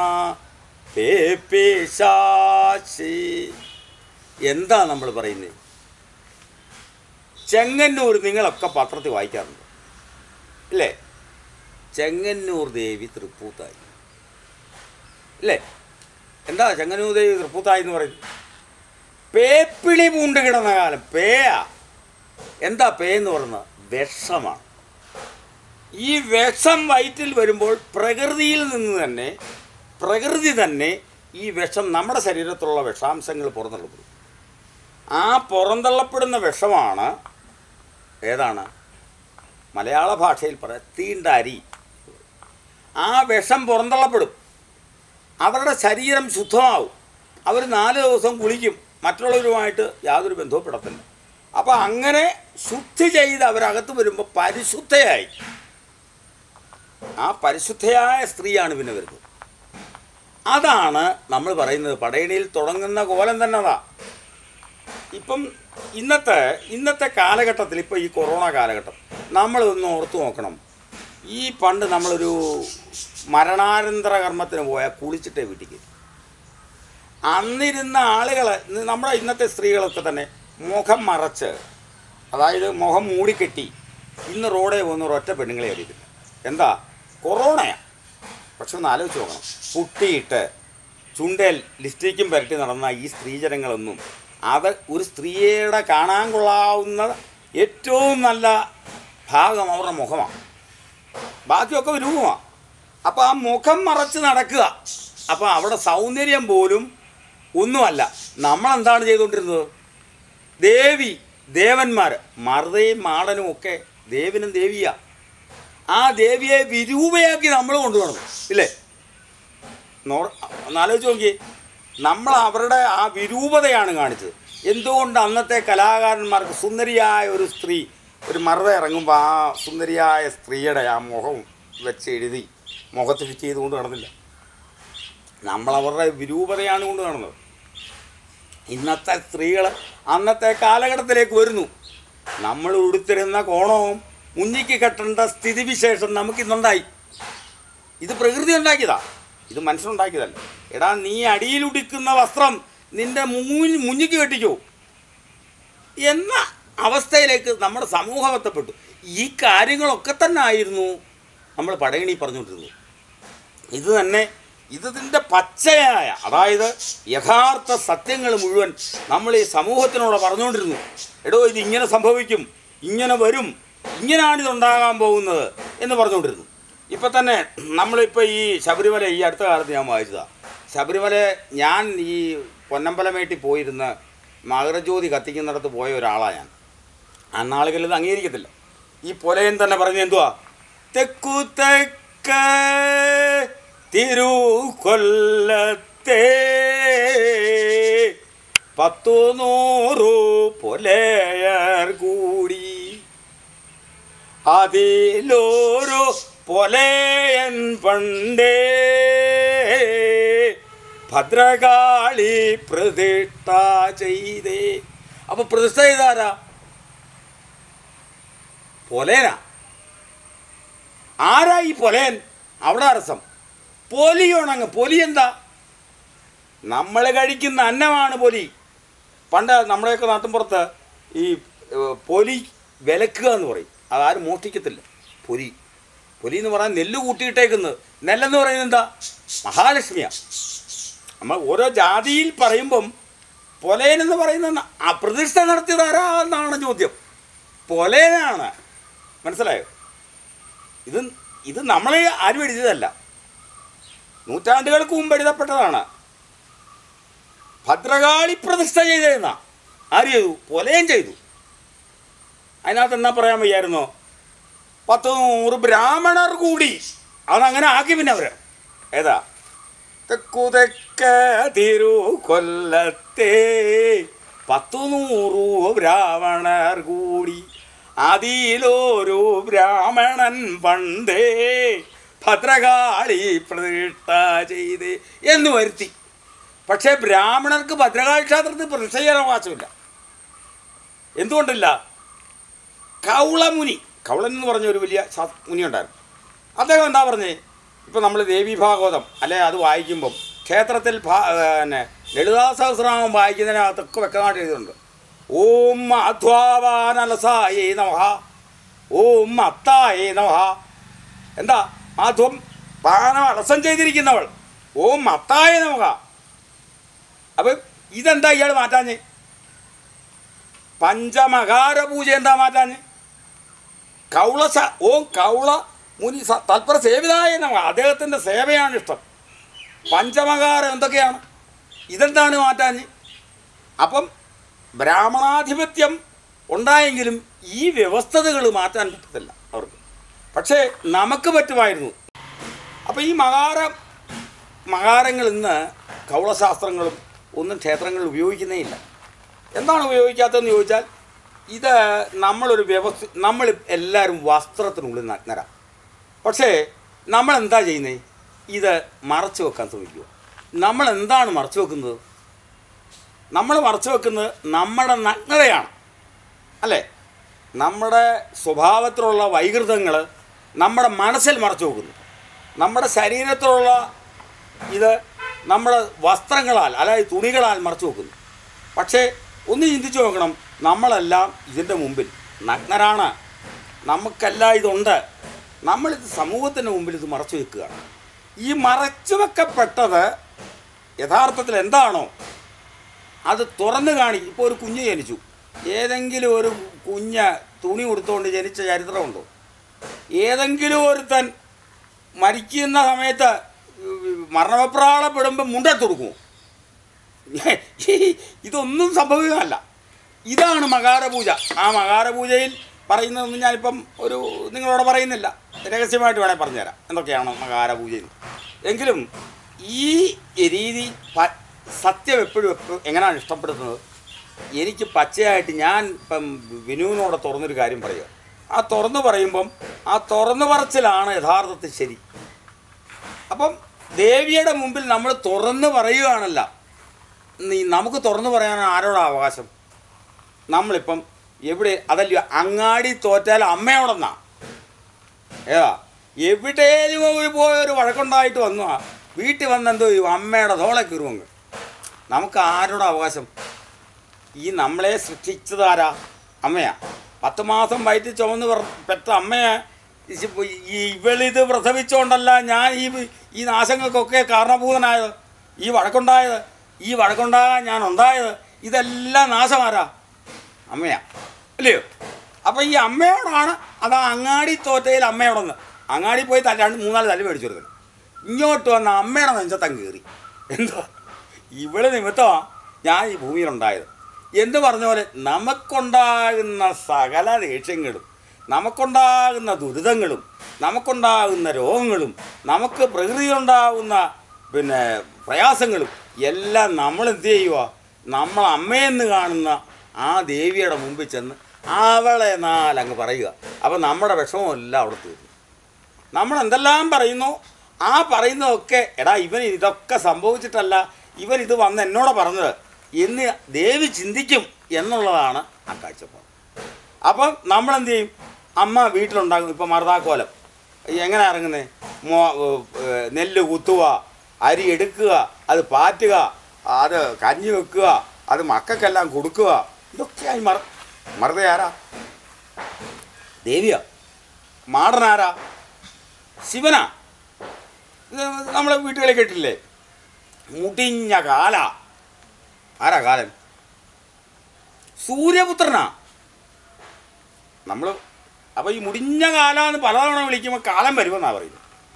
പേപ്പിശാശി എന്താ നമ്മൾ പറയുന്നത് ചെങ്ങന്നൂർ നിങ്ങളൊക്കെ പത്രത്തിൽ വായിക്കാറുണ്ട് ഇല്ലേ ചെങ്ങന്നൂർ ദേവി തൃപ്പൂത്തായി ഇല്ലേ എന്താ ചെങ്ങന്നൂർ ദേവി തൃപ്പൂത്തായി എന്ന് പറയുന്നത് പേപ്പിളി പൂണ്ട് കിടന്ന കാലം പേയാ എന്താ പേ എന്ന് പറയുന്നത് വിഷമാണ് ഈ വിഷം വയറ്റിൽ വരുമ്പോൾ പ്രകൃതിയിൽ നിന്ന് തന്നെ പ്രകൃതി തന്നെ ഈ വിഷം നമ്മുടെ ശരീരത്തിലുള്ള വിഷാംശങ്ങൾ പുറന്തള്ളപ്പെടും ആ പുറന്തള്ളപ്പെടുന്ന വിഷമാണ് ഏതാണ് മലയാള ഭാഷയിൽ പറയാം തീണ്ടാരി ആ വിഷം പുറന്തള്ളപ്പെടും അവരുടെ ശരീരം ശുദ്ധമാവും അവർ നാല് ദിവസം കുളിക്കും മറ്റുള്ളവരുമായിട്ട് യാതൊരു ബന്ധവും പെടത്തില്ല അപ്പോൾ അങ്ങനെ ശുദ്ധി ചെയ്ത് അവരകത്ത് വരുമ്പോൾ പരിശുദ്ധയായി ആ പരിശുദ്ധയായ സ്ത്രീയാണ് പിന്നെ വരുന്നത് അതാണ് നമ്മൾ പറയുന്നത് പടയണിയിൽ തുടങ്ങുന്ന കോലം തന്നെ അതാ ഇപ്പം ഇന്നത്തെ ഇന്നത്തെ കാലഘട്ടത്തിൽ ഇപ്പോൾ ഈ കൊറോണ കാലഘട്ടം നമ്മളൊന്ന് ഓർത്തു നോക്കണം ഈ പണ്ട് നമ്മളൊരു മരണാനന്തര കർമ്മത്തിന് പോയാൽ കുളിച്ചിട്ടേ വീട്ടിൽ അന്നിരുന്ന ആളുകൾ നമ്മുടെ ഇന്നത്തെ സ്ത്രീകളൊക്കെ തന്നെ മുഖം മറച്ച് അതായത് മുഖം മൂടിക്കെട്ടി ഇന്ന് റോഡേ പോകുന്ന ഒരൊറ്റ പെണ്ണുങ്ങളെ അറിയത്തില്ല എന്താ കൊറോണയാണ് പക്ഷെ ഒന്ന് ആലോചിച്ച് നോക്കണം പുട്ടിയിട്ട് ചുണ്ടേൽ ലിപ്സ്റ്റിക്കും പരട്ടി നടന്ന ഈ സ്ത്രീജനങ്ങളൊന്നും അത് ഒരു സ്ത്രീയുടെ കാണാൻ കൊള്ളാവുന്ന ഏറ്റവും നല്ല ഭാഗം അവരുടെ മുഖമാണ് ബാക്കിയൊക്കെ രൂപമാണ് അപ്പോൾ ആ മുഖം മറച്ച് നടക്കുക അപ്പോൾ അവിടെ സൗന്ദര്യം പോലും ഒന്നുമല്ല നമ്മളെന്താണ് ചെയ്തുകൊണ്ടിരുന്നത് ദേവി ദേവന്മാർ മറുതയും മാടനും ഒക്കെ ദേവിനും ദേവിയാ ആ ദേവിയെ വിരൂപയാക്കി നമ്മൾ കൊണ്ടുപോകണം ഇല്ലേ നോ- ഒന്നാലോചിച്ച് നോക്കി നമ്മൾ അവരുടെ ആ വിരൂപതയാണ് കാണിച്ചത് എന്തുകൊണ്ട് അന്നത്തെ കലാകാരന്മാർക്ക് സുന്ദരിയായ ഒരു സ്ത്രീ ഒരു മറുത ഇറങ്ങുമ്പോൾ ആ സുന്ദരിയായ സ്ത്രീയുടെ ആ മുഖം വെച്ച് എഴുതി മുഖത്ത് ഫിറ്റ് ചെയ്തുകൊണ്ട് നടന്നില്ല നമ്മൾ അവരുടെ വിരൂപതയാണ് കൊണ്ട് നടന്നത് ഇന്നത്തെ സ്ത്രീകൾ അന്നത്തെ കാലഘട്ടത്തിലേക്ക് വരുന്നു നമ്മൾ ഉടുത്തിരുന്ന കോണവും മുന്നിക്ക് കെട്ടേണ്ട സ്ഥിതിവിശേഷം നമുക്കിന്നുണ്ടായി ഇത് പ്രകൃതി ഉണ്ടാക്കിയതാ ഇത് മനുഷ്യനുണ്ടാക്കിയതല്ല എടാ നീ അടിയിലുടിക്കുന്ന വസ്ത്രം നിന്റെ മുന്നിൽ മുന്നിക്ക് കെട്ടിക്കോ എന്ന അവസ്ഥയിലേക്ക് നമ്മുടെ സമൂഹം എത്തപ്പെട്ടു ഈ കാര്യങ്ങളൊക്കെ തന്നെ ആയിരുന്നു നമ്മൾ പടയണി പറഞ്ഞുകൊണ്ടിരുന്നത് ഇത് തന്നെ ഇതിൻ്റെ പച്ചയായ അതായത് യഥാർത്ഥ സത്യങ്ങൾ മുഴുവൻ നമ്മൾ ഈ സമൂഹത്തിനോട് പറഞ്ഞുകൊണ്ടിരുന്നു എടോ ഇത് ഇങ്ങനെ സംഭവിക്കും ഇങ്ങനെ വരും ഇങ്ങനെയാണ് ഇതുണ്ടാകാൻ പോകുന്നത് എന്ന് പറഞ്ഞുകൊണ്ടിരുന്നു ഇപ്പം തന്നെ നമ്മളിപ്പോൾ ഈ ശബരിമല ഈ അടുത്ത കാലത്ത് ഞാൻ വായിച്ചതാണ് ശബരിമല ഞാൻ ഈ പൊന്നമ്പലമേട്ടി പോയിരുന്ന മകരജ്യോതി കത്തിക്കുന്നിടത്ത് പോയ ഒരാളാണ് ഞാൻ അന്നാളുകളിൽ ഇത് അംഗീകരിക്കത്തില്ല ഈ പൊലയൻ തന്നെ പറഞ്ഞ എന്തുവാ തെക്കു തെക്ക തിരുകൊല്ലത്തെ പത്തു നൂറു പൊലയർ കൂടി അതിലൊരു പൊലയൻ പണ്ടേ ഭദ്രകാളി പ്രതിഷ്ഠ ചെയ്തേ അപ്പൊ പ്രതിഷ്ഠ ചെയ്താരാ പൊലേനാ ആരാ ഈ പൊലേൻ അവിടെ അരസം പൊലിയോണങ്ങ് പൊലി എന്താ നമ്മൾ കഴിക്കുന്ന അന്നമാണ് പൊലി പണ്ട് നമ്മുടെയൊക്കെ നാട്ടിൻപുറത്ത് ഈ ഏഹ്, പൊലി വിലക്കുക എന്ന് പറയും അതാരും മോഷ്ടിക്കത്തില്ല പൊലി പൊലി എന്ന് പറയാൻ നെല്ല് കൂട്ടിയിട്ടേക്കുന്നത് നെല്ലെന്ന് പറയുന്നത് എന്താ മഹാലക്ഷ്മിയാണ് നമ്മൾ ഓരോ ജാതിയിൽ പറയുമ്പം പൊലേൻ എന്ന് പറയുന്ന ആ പ്രതിഷ്ഠ നടത്തിയതാരാ എന്നാണ് ചോദ്യം പൊലേനാണ് മനസ്സിലായോ ഇത് ഇത് നമ്മളെ ആരും എഴുതിയതല്ല നൂറ്റാണ്ടുകൾക്ക് മുമ്പ് എഴുതപ്പെട്ടതാണ് ഭദ്രകാളി പ്രതിഷ്ഠ ചെയ്തിരുന്ന ആര് ചെയ്തു പൊലയും ചെയ്തു അതിനകത്ത് എന്നാ പറയാൻ വയ്യായിരുന്നോ പത്ത് നൂറ് ബ്രാഹ്മണർ കൂടി അതങ്ങനെ ആക്കി പിന്നെ അവർ ഏതാ തെക്കു തെക്ക തിരു കൊല്ലത്തെ പത്തു നൂറു ബ്രാഹ്മണർ കൂടി അതിലൊരു ബ്രാഹ്മണൻ പണ്ടേ ഭദ്രകാളി പ്രതിഷ്ഠ ചെയ്ത് എന്ന് വരുത്തി പക്ഷേ ബ്രാഹ്മണർക്ക് ഭദ്രകാളി ക്ഷേത്രത്തിൽ പ്രതിഷ്ഠ ചെയ്യാൻ അവകാശമില്ല എന്തുകൊണ്ടില്ല കൗളമുനി കൗളൻ എന്ന് പറഞ്ഞ ഒരു വലിയ ശാ- മുനി ഉണ്ടായിരുന്നു അദ്ദേഹം എന്താ പറഞ്ഞേ ഇപ്പം നമ്മൾ ദേവി ഭാഗവതം അല്ലെ അത് വായിക്കുമ്പം ക്ഷേത്രത്തിൽ ഭാ- പിന്നെ ലളിതാ സഹസ്രനാമം വായിക്കുന്നതിനകത്തൊക്കെ വെക്കാനായിട്ട് എഴുതിയിട്ടുണ്ട് ഓം മാധ്വാവാനലസായേ നമഃ ഓം അത്തായേ നമഃ എന്താ മാധ്വം പാനം അലസം ചെയ്തിരിക്കുന്നവൾ ഓം മത്തായ നമഃ അപ്പം ഇതെന്താ ഇയാൾ മാറ്റാഞ്ഞ് പഞ്ചമകാര പൂജ എന്താ മാറ്റാഞ്ഞ് കൗള സ ഓം കൗള മുനി സ- തൽപര സേവിതായ നമ അദ്ദേഹത്തിൻ്റെ സേവയാണ് ഇഷ്ടം പഞ്ചമകാരം എന്തൊക്കെയാണ് ഇതെന്താണ് മാറ്റാഞ്ഞ് അപ്പം ബ്രാഹ്മണാധിപത്യം ഉണ്ടായെങ്കിലും ഈ വ്യവസ്ഥതകൾ മാറ്റാൻ പറ്റത്തില്ല അവർക്ക് പക്ഷേ നമുക്ക് പറ്റുമായിരുന്നു അപ്പോൾ ഈ മകാര മകാരങ്ങൾ ഇന്ന് കൗളശാസ്ത്രങ്ങളും ഒന്നും ക്ഷേത്രങ്ങളിൽ ഉപയോഗിക്കുന്നേ ഇല്ല എന്താണ് ഉപയോഗിക്കാത്തതെന്ന് ചോദിച്ചാൽ ഇത് നമ്മളൊരു വ്യവസ്ഥ നമ്മൾ എല്ലാവരും വസ്ത്രത്തിനുള്ളിൽ നഗ്നരാ പക്ഷേ നമ്മൾ എന്താ ചെയ്യുന്നത് ഇത് മറച്ചു വെക്കാൻ ശ്രമിക്കുക നമ്മൾ എന്താണ് മറച്ചു വെക്കുന്നത് നമ്മൾ മറച്ചു വെക്കുന്നത് നമ്മുടെ നഗ്നതയാണ് അല്ലേ നമ്മുടെ സ്വഭാവത്തിലുള്ള വൈകൃതങ്ങൾ നമ്മുടെ മനസ്സിൽ മറച്ചു വെക്കുന്നു നമ്മുടെ ശരീരത്തിലുള്ള ഇത് നമ്മുടെ വസ്ത്രങ്ങളാൽ അതായത് തുണികളാൽ മറച്ചു വെക്കുന്നു പക്ഷേ ഒന്ന് ചിന്തിച്ചു നോക്കണം നമ്മളെല്ലാം ഇതിൻ്റെ മുമ്പിൽ നഗ്നരാണ് നമുക്കെല്ലാം ഇതുണ്ട് നമ്മളിത് സമൂഹത്തിൻ്റെ മുമ്പിൽ ഇത് മറച്ചു വെക്കുകയാണ് ഈ മറച്ചു വെക്കപ്പെട്ടത് യഥാർത്ഥത്തിൽ എന്താണോ അത് തുറന്നു കാണി ഇപ്പോൾ ഒരു കുഞ്ഞ് ജനിച്ചു ഏതെങ്കിലും ഒരു കുഞ്ഞ് തുണി കൊടുത്തുകൊണ്ട് ജനിച്ച ചരിത്രമുണ്ടോ ഏതെങ്കിലും ഒരുത്തൻ മരിക്കുന്ന സമയത്ത് മരണപ്രാളപ്പെടുമ്പോൾ മുണ്ടെടുത്ത് കൊടുക്കുമോ ഇതൊന്നും സംഭവിക്കുന്നതല്ല ഇതാണ് മകാരപൂജ ആ മകാരപൂജയിൽ പറയുന്നതൊന്നും ഞാനിപ്പം ഒരു നിങ്ങളോട് പറയുന്നില്ല രഹസ്യമായിട്ട് വേണേൽ പറഞ്ഞുതരാം എന്തൊക്കെയാണ് മകാരപൂജയിൽ എങ്കിലും ഈ രീതി പ- സത്യം എപ്പോഴും എപ്പോഴും എങ്ങനെയാണ് ഇഷ്ടപ്പെടുന്നത് എനിക്ക് പച്ചയായിട്ട് ഞാൻ ഇപ്പം വിനുവിനോട് തുറന്നൊരു കാര്യം പറയുക ആ തുറന്നു പറയുമ്പം ആ തുറന്നു പറച്ചിലാണ് യഥാർത്ഥത്തിൽ ശരി അപ്പം ദേവിയുടെ മുമ്പിൽ നമ്മൾ തുറന്നു പറയുകയാണല്ല നീ നമുക്ക് തുറന്നു പറയാൻ ആരോടാ അവകാശം നമ്മളിപ്പം എവിടെ അതല്ല അങ്ങാടി തോറ്റാൽ അമ്മയോടെന്നാ ഏതാ എവിടെയും ഒരു പോയ ഒരു വഴക്കുണ്ടായിട്ട് വന്നു വീട്ടിൽ വന്ന് എന്തോ ചെയ്യും അമ്മയുടെ തോളെ കീറുവങ്ങ് നമുക്ക് ആരോടാ അവകാശം ഈ നമ്മളെ സൃഷ്ടിച്ചതാരാ അമ്മയാ പത്ത് മാസം വയറ്റിൽ ചുമന്ന് പറ- പെറ്റ അമ്മയെ ഇസ് ഇപ്പൊ ഈ ഇവളിത് പ്രസവിച്ചുകൊണ്ടല്ല ഞാൻ ഈ ഈ നാശങ്ങൾക്കൊക്കെ കാരണഭൂതനായത് ഈ വഴക്കുണ്ടായത് ഈ വഴക്കുണ്ടാകാൻ ഞാൻ ഉണ്ടായത് ഇതെല്ലാം നാശമാരാ അമ്മയാ അല്ലയോ അപ്പം ഈ അമ്മയോടാണ് അത് ആ അങ്ങാടി തോറ്റയിൽ അമ്മയോടൊന്ന് അങ്ങാടി പോയി തല്ല രണ്ട് മൂന്നാല് തല്ല് മേടിച്ചു കൊടുക്കണം ഇങ്ങോട്ട് വന്ന അമ്മയുടെ നെഞ്ചത്തം കയറി എന്താ ഇവള് നിമിത്തമാണ് ഞാൻ ഈ ഭൂമിയിലുണ്ടായത് എന്ന് പറഞ്ഞ പോലെ നമുക്കുണ്ടാകുന്ന സകല ദേഷ്യങ്ങളും നമുക്കുണ്ടാകുന്ന ദുരിതങ്ങളും നമുക്കുണ്ടാകുന്ന രോഗങ്ങളും നമുക്ക് പ്രകൃതിയിലുണ്ടാകുന്ന പിന്നെ പ്രയാസങ്ങളും എല്ലാം നമ്മൾ എന്ത് ചെയ്യുക നമ്മൾ അമ്മയെന്ന് കാണുന്ന ആ ദേവിയുടെ മുമ്പിൽ ചെന്ന് അവളെ നാലങ്ങ് പറയുക അപ്പം നമ്മുടെ വിഷമമെല്ലാം അവിടെ തീർന്നു നമ്മൾ എന്തെല്ലാം പറയുന്നു ആ പറയുന്നതൊക്കെ എടാ ഇവൻ ഇതൊക്കെ സംഭവിച്ചിട്ടല്ല ഇവൻ ഇത് വന്ന് എന്നോട് പറഞ്ഞത് എന്ന് ദേവി ചിന്തിക്കും എന്നുള്ളതാണ് ആ കാഴ്ചപ്പാട് അപ്പം നമ്മൾ എന്ത് ചെയ്യും അമ്മ വീട്ടിലുണ്ടാകും ഇപ്പം മറുതാക്കോലം എങ്ങനെ ഇറങ്ങുന്നത് മോ ഏർ നെല്ല് കുത്തുക അരി എടുക്കുക അത് പാറ്റുക അത് കഞ്ഞി വെക്കുക അത് മക്കൾക്കെല്ലാം കൊടുക്കുക ഇതൊക്കെയായി മറ മറുതയാരാ ദേവിയാ മാടനാരാ ശിവനാ ഇത് നമ്മളെ വീട്ടുകളിൽ കേട്ടില്ലേ മുടിഞ്ഞ കാല ആരാ കാലൻ സൂര്യപുത്രനാ നമ്മൾ അപ്പോൾ ഈ മുടിഞ്ഞ കാല എന്ന് പലതവണ വിളിക്കുമ്പോൾ കാലം വരുമെന്നാണ് പറയുന്നത്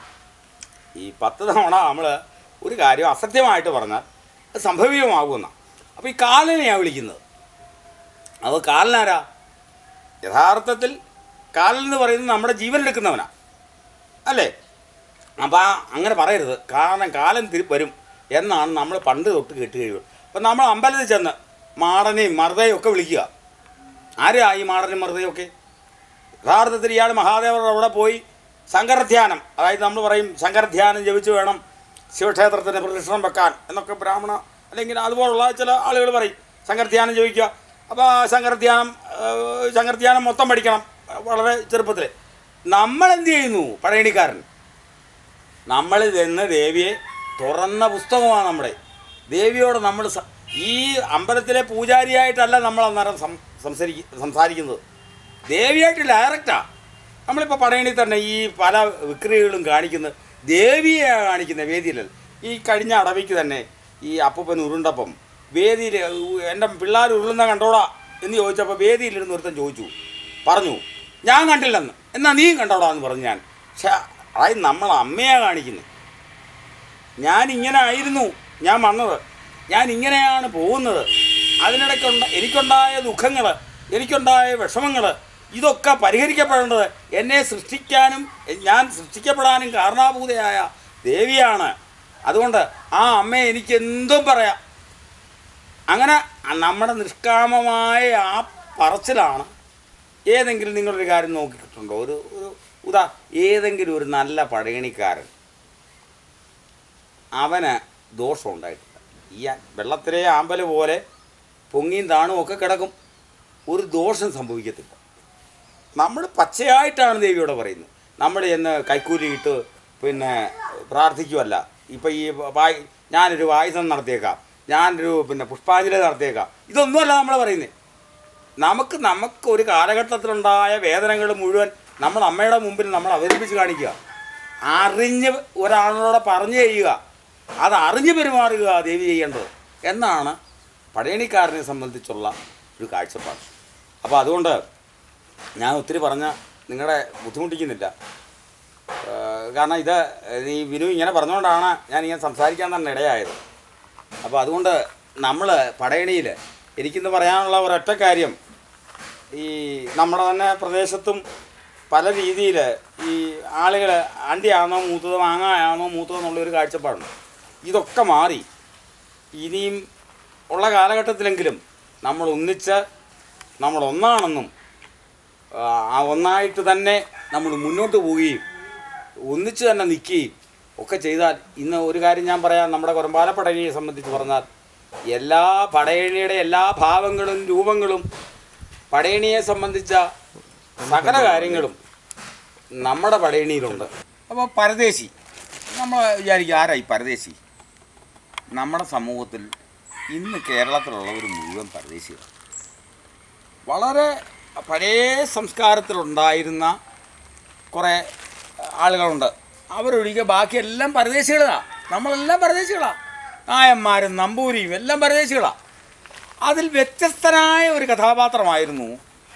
ഈ പത്ത് തവണ നമ്മൾ ഒരു കാര്യം അസത്യമായിട്ട് പറഞ്ഞാൽ അത് സംഭവ്യമാകുമെന്നാണ് അപ്പോൾ ഈ കാലനെയാണ് വിളിക്കുന്നത് അപ്പോൾ കാലനാരാ യഥാർത്ഥത്തിൽ കാലൻ എന്ന് പറയുന്നത് നമ്മുടെ ജീവൻ എടുക്കുന്നവനാ അല്ലേ അപ്പോൾ ആ അങ്ങനെ പറയരുത് കാരണം കാലം തിരി വരും എന്നാണ് നമ്മൾ പണ്ട് തൊട്ട് കേട്ട് കഴിയുക അപ്പം നമ്മൾ അമ്പലത്തിൽ ചെന്ന് മാടനെയും മറുതയും ഒക്കെ വിളിക്കുക ആരാ ഈ മാടനും മറുതയും ഒക്കെ യഥാർത്ഥത്തിൽ ഇയാൾ മഹാദേവരുടെ അവിടെ പോയി ശങ്കരധ്യാനം അതായത് നമ്മൾ പറയും ശങ്കരധ്യാനം ജപിച്ച് വേണം ശിവക്ഷേത്രത്തിന് പ്രദക്ഷിണം വെക്കാൻ എന്നൊക്കെ ബ്രാഹ്മണ അല്ലെങ്കിൽ അതുപോലുള്ള ചില ആളുകൾ പറയും ശങ്കരധ്യാനം ജപിക്കുക അപ്പോൾ ആ ശങ്കരധ്യാനം ഏഹ്, ശങ്കരധ്യാനം മൊത്തം പഠിക്കണം വളരെ ചെറുപ്പത്തിൽ നമ്മൾ എന്ത് ചെയ്യുന്നു പഴയണിക്കാരൻ നമ്മൾ ചെന്ന് ദേവിയെ തുറന്ന പുസ്തകമാണ് നമ്മുടെ ദേവിയോട് നമ്മൾ സ- ഈ അമ്പലത്തിലെ പൂജാരിയായിട്ടല്ല നമ്മൾ അന്നേരം സം സംസാരിക്ക സംസാരിക്കുന്നത് ദേവിയായിട്ട് ഡയറക്റ്റാ നമ്മളിപ്പോൾ പടയണി തന്നെ ഈ പല വിക്രിയകളും കാണിക്കുന്നത് ദേവിയെ കാണിക്കുന്ന വേദിയിലല്ല ഈ കഴിഞ്ഞ അടവിക്ക് തന്നെ ഈ അപ്പൂപ്പൻ ഉരുണ്ടപ്പം വേദിയിൽ എൻ്റെ പിള്ളേർ ഉരുളുന്ന കണ്ടോടാ എന്ന് ചോദിച്ചപ്പോൾ വേദിയിലിരുന്ന് ഒരുത്തൻ ചോദിച്ചു പറഞ്ഞു ഞാൻ കണ്ടില്ലെന്ന് എന്നാ നീയും കണ്ടോടാ എന്ന് പറഞ്ഞു ഞാൻ പക്ഷേ അതായത് നമ്മൾ അമ്മയെ കാണിക്കുന്നത് ഞാൻ ഇങ്ങനെ ആയിരുന്നു ഞാൻ വന്നത് ഞാൻ ഇങ്ങനെയാണ് പോകുന്നത് അതിനിടയ്ക്കുണ്ട എനിക്കുണ്ടായ ദുഃഖങ്ങൾ എനിക്കുണ്ടായ വിഷമങ്ങൾ ഇതൊക്കെ പരിഹരിക്കപ്പെടേണ്ടത് എന്നെ സൃഷ്ടിക്കാനും ഞാൻ സൃഷ്ടിക്കപ്പെടാനും കാരണാഭൂതയായ ദേവിയാണ് അതുകൊണ്ട് ആ അമ്മയെ എനിക്ക് എന്തും പറയാം അങ്ങനെ നമ്മുടെ നിഷ്കാമമായ ആ പറച്ചിലാണ് ഏതെങ്കിലും നിങ്ങളൊരു കാര്യം നോക്കിയിട്ടുണ്ടോ ഒരു ഒരു ഉദാ ഏതെങ്കിലും ഒരു നല്ല പടയണിക്കാരൻ അവന് ദോഷം ഉണ്ടായിട്ടില്ല ഈ ആ- വെള്ളത്തിലെ ആമ്പൽ പോലെ പൊങ്ങിയും താണും ഒക്കെ കിടക്കും ഒരു ദോഷം സംഭവിക്കത്തില്ല നമ്മൾ പച്ചയായിട്ടാണ് ദേവിയോട് പറയുന്നത് നമ്മൾ ചെന്ന് കൈക്കൂലിയിട്ട് പിന്നെ പ്രാർത്ഥിക്കുമല്ല ഇപ്പം ഈ വായി ഞാനൊരു വായുസം നടത്തിയേക്കാം ഞാനൊരു പിന്നെ പുഷ്പാഞ്ജലി നടത്തിയേക്കാം ഇതൊന്നുമല്ല നമ്മൾ പറയുന്നത് നമുക്ക് നമുക്ക് ഒരു കാലഘട്ടത്തിലുണ്ടായ വേദനകൾ മുഴുവൻ നമ്മൾ അമ്മയുടെ മുമ്പിൽ നമ്മൾ അവതരിപ്പിച്ച് കാണിക്കുക അറിഞ്ഞ് ഒരാളോട് പറഞ്ഞു ചെയ്യുക അത് അറിഞ്ഞു പെരുമാറുക ദേവി ചെയ്യേണ്ടത് എന്നാണ് പടയണിക്കാരനെ സംബന്ധിച്ചുള്ള ഒരു കാഴ്ചപ്പാട് അപ്പോൾ അതുകൊണ്ട് ഞാൻ ഒത്തിരി പറഞ്ഞ നിങ്ങളെ ബുദ്ധിമുട്ടിക്കുന്നില്ല ഏഹ് കാരണം ഇത് ഈ വിനു ഇങ്ങനെ പറഞ്ഞുകൊണ്ടാണ് ഞാൻ ഇങ്ങനെ സംസാരിക്കാൻ തന്നെ ഇടയായത് അപ്പോൾ അതുകൊണ്ട് നമ്മൾ പടയണിയിൽ എനിക്കിന്ന് പറയാനുള്ള ഒരൊറ്റ കാര്യം ഈ നമ്മുടെ തന്നെ പ്രദേശത്തും പല രീതിയിൽ ഈ ആളുകൾ അണ്ടിയാണോ മൂത്തത് മാങ്ങയാണോ മൂത്തത് എന്നുള്ളൊരു കാഴ്ചപ്പാടുണ്ട് ഇതൊക്കെ മാറി ഇനിയും ഉള്ള കാലഘട്ടത്തിലെങ്കിലും നമ്മൾ ഒന്നിച്ച് നമ്മൾ ഒന്നാണെന്നും ആ, ആ ഒന്നായിട്ട് തന്നെ നമ്മൾ മുന്നോട്ട് പോവുകയും ഒന്നിച്ച് തന്നെ നിൽക്കുകയും ഒക്കെ ചെയ്താൽ ഇന്ന് ഒരു കാര്യം ഞാൻ പറയാം നമ്മുടെ കൊരമ്പാല പടയണിയെ സംബന്ധിച്ച് പറഞ്ഞാൽ എല്ലാ പടയണിയുടെ എല്ലാ ഭാവങ്ങളും രൂപങ്ങളും പടയണിയെ സംബന്ധിച്ച സകല കാര്യങ്ങളും നമ്മുടെ പടയണിയിലുണ്ട് അപ്പോൾ പരദേശി നമ്മൾ വിചാരിക്കും ആരായി പരദേശി നമ്മുടെ സമൂഹത്തിൽ ഇന്ന് കേരളത്തിലുള്ളവർ മുഴുവൻ പരദേശികളാണ് വളരെ പഴയ സംസ്കാരത്തിലുണ്ടായിരുന്ന കുറേ ആളുകളുണ്ട് അവരൊഴികെ ബാക്കിയെല്ലാം പരദേശികളാണ് നമ്മളെല്ലാം പരദേശികളാണ് നായന്മാരും നമ്പൂരിയും എല്ലാം പരദേശികളാണ് അതിൽ വ്യത്യസ്തനായ ഒരു കഥാപാത്രമായിരുന്നു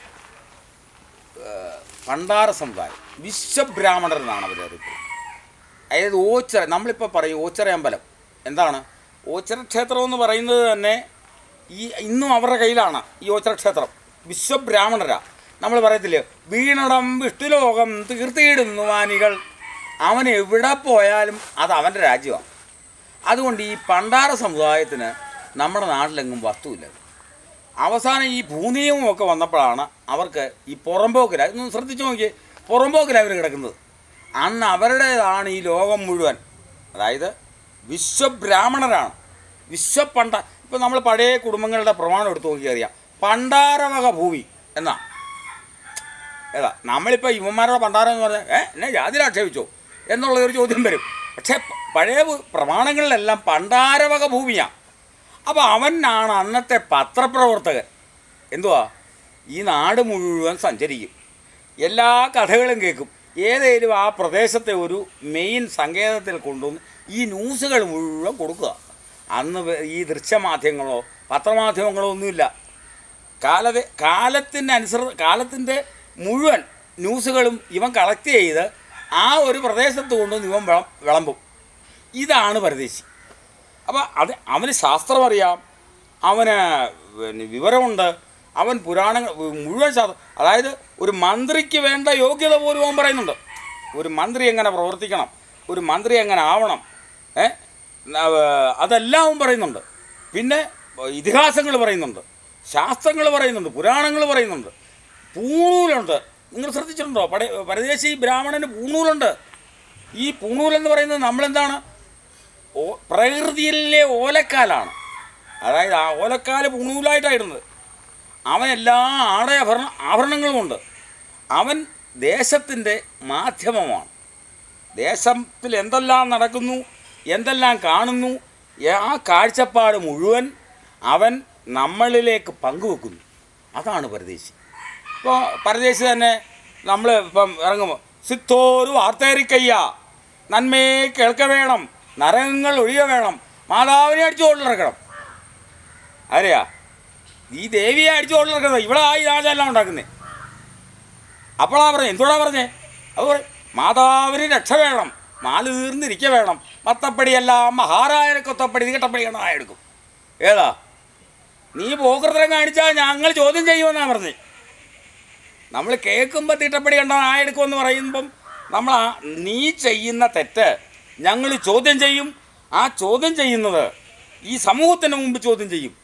ഏഹ്, പണ്ടാര സമുദായം വിശ്വബ്രാഹ്മണർ എന്നാണ് അവർ അറിയപ്പെടുന്നത് അതായത് ഓച്ചറ നമ്മളിപ്പോൾ പറയും ഓച്ചറ അമ്പലം എന്താണ് ഓച്ചറ ക്ഷേത്രം എന്ന് പറയുന്നത് തന്നെ ഈ ഇന്നും അവരുടെ കയ്യിലാണ് ഈ ഓച്ചറ ക്ഷേത്രം വിശ്വബ്രാഹ്മണരാ നമ്മൾ പറയത്തില്ലേ വീണടം വിഷ്ണുലോകം തീർത്തിയിടുന്നു വാനികൾ അവൻ എവിടെ പോയാലും അത് അവൻ്റെ രാജ്യമാണ് അതുകൊണ്ട് ഈ പണ്ടാര സമുദായത്തിന് നമ്മുടെ നാട്ടിലെങ്ങും വസ്തുവില്ല അവസാനം ഈ ഭൂനിയമം ഒക്കെ വന്നപ്പോഴാണ് അവർക്ക് ഈ പുറമ്പോക്കില ഇതൊന്ന് ശ്രദ്ധിച്ചു നോക്കിയേ പുറമ്പോക്കിലാണ് അവർ കിടക്കുന്നത് അന്ന് അവരുടേതാണ് ഈ ലോകം മുഴുവൻ അതായത് വിശ്വബ്രാഹ്മണരാണ് വിശ്വപണ്ട ഇപ്പം നമ്മൾ പഴയ കുടുംബങ്ങളുടെ പ്രമാണം എടുത്ത് നോക്കിയാൽ അറിയാം പണ്ടാരവക ഭൂമി എന്നാ ഏതാ നമ്മളിപ്പോൾ ഇവന്മാരുടെ പണ്ടാരം എന്ന് പറഞ്ഞാൽ ഏ എന്നെ ജാതിയിൽ ആക്ഷേപിച്ചോ എന്നുള്ള ഒരു ചോദ്യം വരും പക്ഷേ പ- പഴയ ഭൂ- പ്രമാണങ്ങളിലെല്ലാം പണ്ടാരവക ഭൂമിയാണ് അപ്പോൾ അവനാണ് അന്നത്തെ പത്രപ്രവർത്തകൻ എന്തുവാ ഈ നാട് മുഴുവൻ സഞ്ചരിക്കും എല്ലാ കഥകളും കേൾക്കും ഏതേലും ആ പ്രദേശത്തെ ഒരു മെയിൻ സങ്കേതത്തിൽ കൊണ്ടുവന്ന് ഈ ന്യൂസുകൾ മുഴുവൻ കൊടുക്കുക അന്ന് വേ- ഈ ദൃശ്യമാധ്യമങ്ങളോ പത്രമാധ്യമങ്ങളോ ഒന്നുമില്ല കാലത്തെ കാലത്തിൻ്റെ അനുസൃത കാലത്തിൻ്റെ മുഴുവൻ ന്യൂസുകളും ഇവൻ കളക്ട് ചെയ്ത് ആ ഒരു പ്രദേശത്ത് കൊണ്ടുവന്ന് ഇവൻ വിളം വിളമ്പും ഇതാണ് പരദേശി അപ്പോൾ അത് അവന് ശാസ്ത്രം അറിയാം അവന് പിന്നെ വിവരമുണ്ട് അവൻ പുരാണങ്ങൾ മുഴുവൻ ശാസ്ത്രം അതായത് ഒരു മന്ത്രിക്ക് വേണ്ട യോഗ്യത പോലും അവൻ പറയുന്നുണ്ട് ഒരു മന്ത്രി എങ്ങനെ പ്രവർത്തിക്കണം ഒരു മന്ത്രി എങ്ങനെ ആവണം ഏ ന- അതെല്ലാം അവൻ പറയുന്നുണ്ട് പിന്നെ ഇതിഹാസങ്ങൾ പറയുന്നുണ്ട് ശാസ്ത്രങ്ങൾ പറയുന്നുണ്ട് പുരാണങ്ങൾ പറയുന്നുണ്ട് പൂണൂലുണ്ട് നിങ്ങൾ ശ്രദ്ധിച്ചിട്ടുണ്ടോ പട പരദേശി ബ്രാഹ്മണന് പൂണൂലുണ്ട് ഈ പൂണൂലെന്ന് പറയുന്നത് നമ്മളെന്താണ് ഓ പ്രകൃതിയിലെ ഓലക്കാലാണ് അതായത് ആ ഓലക്കാല് പൂണൂലായിട്ടായിരുന്നത് അവൻ എല്ലാ ആടയാഭരണ ആഭരണങ്ങളുമുണ്ട് അവൻ ദേശത്തിൻ്റെ മാധ്യമമാണ് ദേശത്തിൽ എന്തെല്ലാം നടക്കുന്നു എന്തെല്ലാം കാണുന്നു ആ കാഴ്ചപ്പാട് മുഴുവൻ അവൻ നമ്മളിലേക്ക് പങ്കുവെക്കുന്നു അതാണ് പരദേശി ഇപ്പോൾ പരദേശി തന്നെ നമ്മൾ ഇപ്പം ഇറങ്ങുമ്പോൾ സിത്തോരു വാർത്തേരിക്കയ്യ നന്മയെ കേൾക്ക വേണം നരകങ്ങൾ ഒഴിയ വേണം മാതാവിനെ അടിച്ചു കൊണ്ടിറക്കണം അറിയാ ഈ ദേവിയെ അടിച്ചു കൊണ്ടിറക്കുന്നത് ഇവിടെ ആ ഈ രാജെല്ലാം ഉണ്ടാക്കുന്നേ അപ്പോഴാ പറഞ്ഞേ എന്തുകൊണ്ടാ പറഞ്ഞേ അത് പറയും മാതാവിന് രക്ഷ വേണം നാല് തീർന്നിരിക്ക വേണം മത്തപ്പടിയെല്ലാം മഹാരായനെ കൊത്തപ്പടി തീട്ടപ്പടി കണ്ടായ എടുക്കും ഏതാ നീ പോകൃതരം കാണിച്ചാൽ ഞങ്ങൾ ചോദ്യം ചെയ്യുമെന്നാ പറഞ്ഞേ നമ്മൾ കേൾക്കുമ്പോൾ തീട്ടപ്പടി കണ്ട നായ എടുക്കുമെന്ന് പറയുമ്പം നമ്മൾ ആ നീ ചെയ്യുന്ന തെറ്റ് ഞങ്ങൾ ചോദ്യം ചെയ്യും ആ ചോദ്യം ചെയ്യുന്നത് ഈ സമൂഹത്തിന് മുമ്പ് ചോദ്യം ചെയ്യും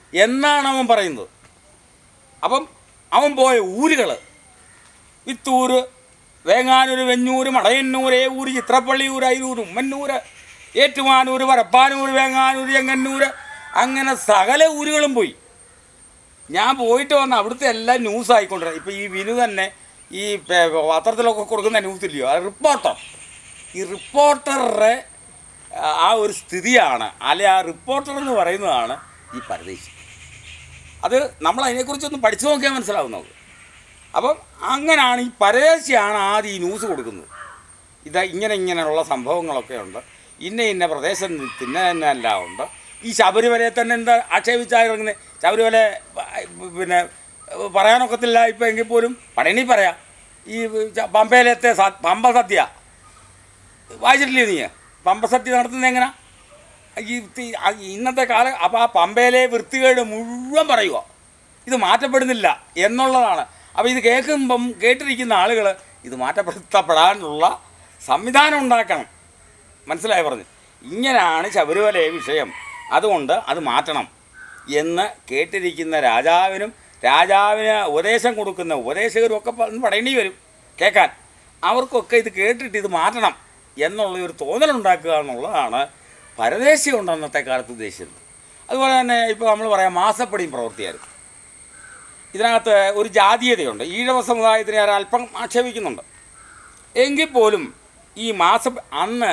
എന്നാണ് അവൻ പറയുന്നത് അപ്പം അവൻ പോയ ഊരുകൾ വിത്തൂര് വേങ്ങാനൂർ വെഞ്ഞൂർ മടയന്നൂർ ഏവൂർ ചിത്രപ്പള്ളിയൂർ അയിരൂർ ഉമ്മന്നൂർ ഏറ്റുമാനൂർ വരപ്പാനൂർ വേങ്ങാനൂർ ചെങ്ങന്നൂർ അങ്ങനെ സകല ഊരുകളും പോയി ഞാൻ പോയിട്ട് വന്ന അവിടുത്തെ എല്ലാം ന്യൂസ് ആയിക്കൊണ്ടിരുന്നത് ഇപ്പോൾ ഈ വിനു തന്നെ ഈ പേ- പത്രത്തിലൊക്കെ കൊടുക്കുന്ന ന്യൂസ് ഇല്ലയോ അത് റിപ്പോർട്ടർ ഈ റിപ്പോർട്ടറുടെ ആ ഒരു സ്ഥിതിയാണ് അല്ലെ ആ റിപ്പോർട്ടർ എന്ന് പറയുന്നതാണ് ഈ പരദേശി അത് നമ്മൾ അതിനെക്കുറിച്ചൊന്ന് പഠിച്ചു നോക്കിയാൽ മനസ്സിലാവും നമുക്ക് അപ്പം അങ്ങനെയാണ് ഈ പരദേശിയാണ് ആദ്യം ഈ ന്യൂസ് കൊടുക്കുന്നത് ഇത് ഇങ്ങനെ ഇങ്ങനെയുള്ള സംഭവങ്ങളൊക്കെ ഉണ്ട് ഇന്ന ഇന്ന പ്രദേശം പിന്നെ തന്നെ എല്ലാം ഉണ്ട് ഈ ശബരിമലയെ തന്നെ എന്താ ആക്ഷേപിച്ചായിരുന്നത് ശബരിമല പ- പിന്നെ പറയാനൊക്കത്തില്ല ഇപ്പം എങ്കിൽ പോലും പടയണി പറയാം ഈ ച- പമ്പയിലത്തെ സ- പമ്പ സദ്യ വായിച്ചിട്ടില്ലേ നീ പമ്പ സദ്യ നടത്തുന്നത് എങ്ങനെ ഈ തി- ആ ഇന്നത്തെ കാലം അപ്പോൾ ആ പമ്പയിലെ വൃത്തികേട് മുഴുവൻ പറയുക ഇത് മാറ്റപ്പെടുന്നില്ല എന്നുള്ളതാണ് അപ്പോൾ ഇത് കേൾക്കുമ്പം കേട്ടിരിക്കുന്ന ആളുകൾ ഇത് മാറ്റപ്പെടുത്തപ്പെടാനുള്ള സംവിധാനം ഉണ്ടാക്കണം മനസ്സിലായി പറഞ്ഞു ഇങ്ങനെയാണ് ശബരിമലയെ വിഷയം അതുകൊണ്ട് അത് മാറ്റണം എന്ന് കേട്ടിരിക്കുന്ന രാജാവിനും രാജാവിന് ഉപദേശം കൊടുക്കുന്ന ഉപദേശകരും ഒക്കെ പ- പടയേണ്ടി വരും കേൾക്കാൻ അവർക്കൊക്കെ ഇത് കേട്ടിട്ട് ഇത് മാറ്റണം എന്നുള്ള ഒരു തോന്നലുണ്ടാക്കുക എന്നുള്ളതാണ് പരദേശി കൊണ്ട് അന്നത്തെ കാലത്ത് ഉദ്ദേശിച്ചത് അതുപോലെ തന്നെ ഇപ്പോൾ നമ്മൾ പറയാം മാസപ്പടിയും പ്രവൃത്തിയായിരുന്നു ഇതിനകത്ത് ഒരു ജാതീയതയുണ്ട് ഈഴവ സമുദായത്തിനെ അവർ അല്പം ആക്ഷേപിക്കുന്നുണ്ട് എങ്കിൽ പോലും ഈ മാസ അന്ന്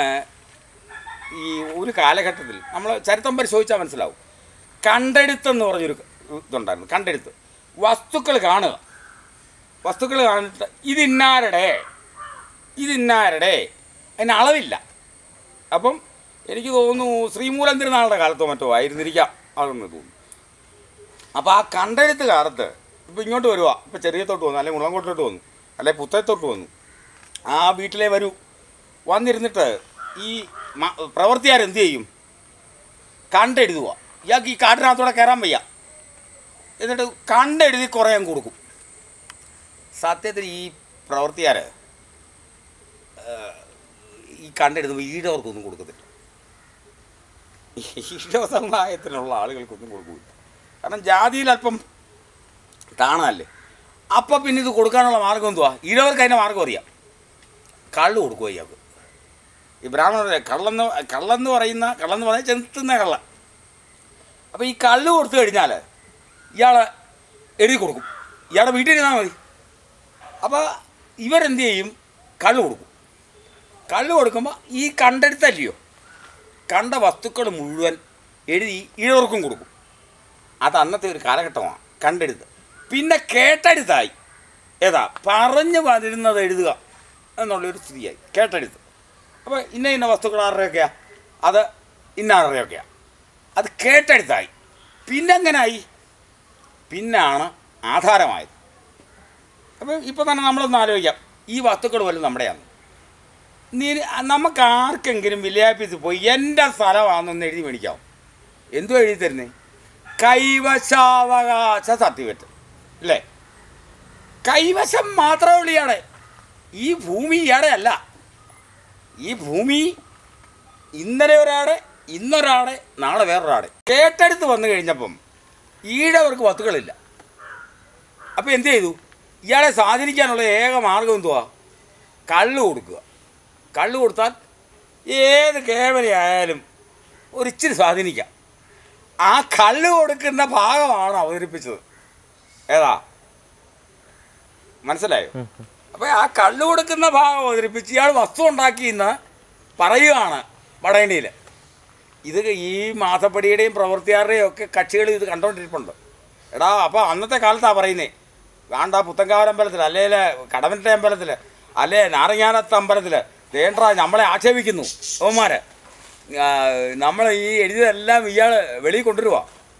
ഈ ഒരു കാലഘട്ടത്തിൽ നമ്മൾ ചരിത്രം പരിശോധിച്ചാൽ മനസ്സിലാവും കണ്ടെടുത്തെന്ന് പറഞ്ഞൊരു ഇതുണ്ടായിരുന്നു കണ്ടെടുത്ത് വസ്തുക്കൾ കാണുക വസ്തുക്കൾ കാണിട്ട് ഇതിന്നാരുടെ ഇതിന്നാരുടെ അതിന് അളവില്ല അപ്പം എനിക്ക് തോന്നുന്നു ശ്രീമൂലം തിരുനാളുടെ കാലത്തോ മറ്റോ ആയിരുന്നിരിക്കാം അതെന്ന് തോന്നുന്നു അപ്പോൾ ആ കണ്ടെടുത്ത് കാലത്ത് ഇപ്പോൾ ഇങ്ങോട്ട് വരുക ഇപ്പോൾ ചെറിയത്തോട്ട് വന്നു അല്ലെങ്കിൽ മുളങ്കോട്ടോട്ട് വന്നു അല്ലെങ്കിൽ പുത്തയത്തോട്ട് വന്നു ആ വീട്ടിലേ വരൂ വന്നിരുന്നിട്ട് ഈ മ- പ്രവൃത്തിയാർ എന്ത് ചെയ്യും കണ്ടെഴുതുക ഇയാൾക്ക് ഈ കാട്ടിനകത്തൂടെ കയറാൻ വയ്യ എന്നിട്ട് കണ്ടെഴുതി കുറേ അങ്ങ് കൊടുക്കും സത്യത്തിൽ ഈ പ്രവൃത്തിയാർ ഈ കണ്ടെഴുതുമ്പോൾ ഈഴവർക്കൊന്നും കൊടുക്കത്തില്ല ഈഴവ സമുദായത്തിലുള്ള ആളുകൾക്കൊന്നും കൊടുക്കില്ല കാരണം ജാതിയിൽ അല്പം താണല്ലേ അപ്പം പിന്നെ ഇത് കൊടുക്കാനുള്ള മാർഗം എന്തുവാ ഈഴവർക്ക് അതിൻ്റെ മാർഗം അറിയാം കള്ള് കൊടുക്കുക ഇയാൾക്ക് ഈ ബ്രാഹ്മണരെ കള്ളെന്ന് കള്ളെന്ന് പറയുന്ന കള്ളെന്ന് പറഞ്ഞാൽ ചെത്തുന്ന കള്ള അപ്പോൾ ഈ കള്ള് കൊടുത്തു കഴിഞ്ഞാൽ ഇയാൾ എഴുതി കൊടുക്കും ഇയാളുടെ വീട്ടിൽ ഇരുന്നാൽ മതി അപ്പോൾ ഇവരെന്ത് ചെയ്യും കള്ള് കൊടുക്കും കള്ള് കൊടുക്കുമ്പോൾ ഈ കണ്ടെടുത്തല്ലയോ കണ്ട വസ്തുക്കൾ മുഴുവൻ എഴുതി ഇഴവർക്കും കൊടുക്കും അത് അന്നത്തെ ഒരു കാലഘട്ടമാണ് കണ്ടെടുത്ത് പിന്നെ കേട്ടെടുത്തായി ഏതാ പറഞ്ഞു വരുന്നത് എഴുതുക എന്നുള്ളൊരു സ്ഥിതിയായി കേട്ടെടുത്ത് അപ്പോൾ ഇന്ന ഇന്ന വസ്തുക്കൾ ആരുടെയൊക്കെയാണ് അത് ഇന്ന ആരുടെയൊക്കെയാണ് അത് കേട്ടെടുത്തായി പിന്നെ എങ്ങനായി പിന്നാണ് ആധാരമായത് അപ്പോൾ ഇപ്പോൾ തന്നെ നമ്മളൊന്ന് ആലോചിക്കാം ഈ വസ്തുക്കൾ വല്ലതും നമ്മുടെയാണ് നീ നമുക്ക് ആർക്കെങ്കിലും വില്ലേജ് പോയി എൻ്റെ സ്ഥലമാണെന്നൊന്ന് എഴുതി മേടിക്കാവും എന്തോ എഴുതി തരുന്നേ കൈവശാവകാശ സർട്ടിഫിക്കറ്റ് അല്ലേ കൈവശം മാത്രമേ ഉള്ളൂ ഇയാടെ ഈ ഭൂമി ഇയാടെ അല്ല ഈ ഭൂമി ഇന്നലെ ഒരാടെ ഇന്നൊരാടെ നാളെ വേറൊരാടെ കേട്ടെടുത്ത് വന്നു കഴിഞ്ഞപ്പം ഈടവർക്ക് വസ്തുക്കളില്ല അപ്പോൾ എന്ത് ചെയ്തു ഇയാളെ സ്വാധീനിക്കാനുള്ള ഏക മാർഗം എന്തുവാ കള്ള് കൊടുക്കുക കള്ള് കൊടുത്താൽ ഏത് കേവലയായാലും ഒരു ഇച്ചിരി സ്വാധീനിക്കാം ആ കള്ള് കൊടുക്കുന്ന ഭാഗമാണ് അവതരിപ്പിച്ചത് ഏതാ മനസ്സിലായോ അപ്പോൾ ആ കള്ള് കൊടുക്കുന്ന ഭാഗം അവതരിപ്പിച്ച് ഇയാൾ വസ്തു ഉണ്ടാക്കിയെന്ന് പറയുകയാണ് വടകണ്ടിയിൽ ഇത് ഈ മാസപ്പടിയുടെയും പ്രവൃത്തിയാരുടെയും ഒക്കെ കക്ഷികൾ ഇത് കണ്ടുകൊണ്ടിരിപ്പുണ്ട് എടാ അപ്പോൾ അന്നത്തെ കാലത്താണ് പറയുന്നേ വേണ്ട പുത്തൻകാവൽ അമ്പലത്തിൽ അല്ലെങ്കിൽ കടവൻ്റെ അമ്പലത്തിൽ അല്ലേ നാരങ്ങാനത്ത് അമ്പലത്തിൽ വേണ്ട നമ്മളെ ആക്ഷേപിക്കുന്നു അവന്മാർ നമ്മൾ ഈ എഴുതിയതെല്ലാം ഇയാൾ വെളിയിൽ കൊണ്ടുവരുക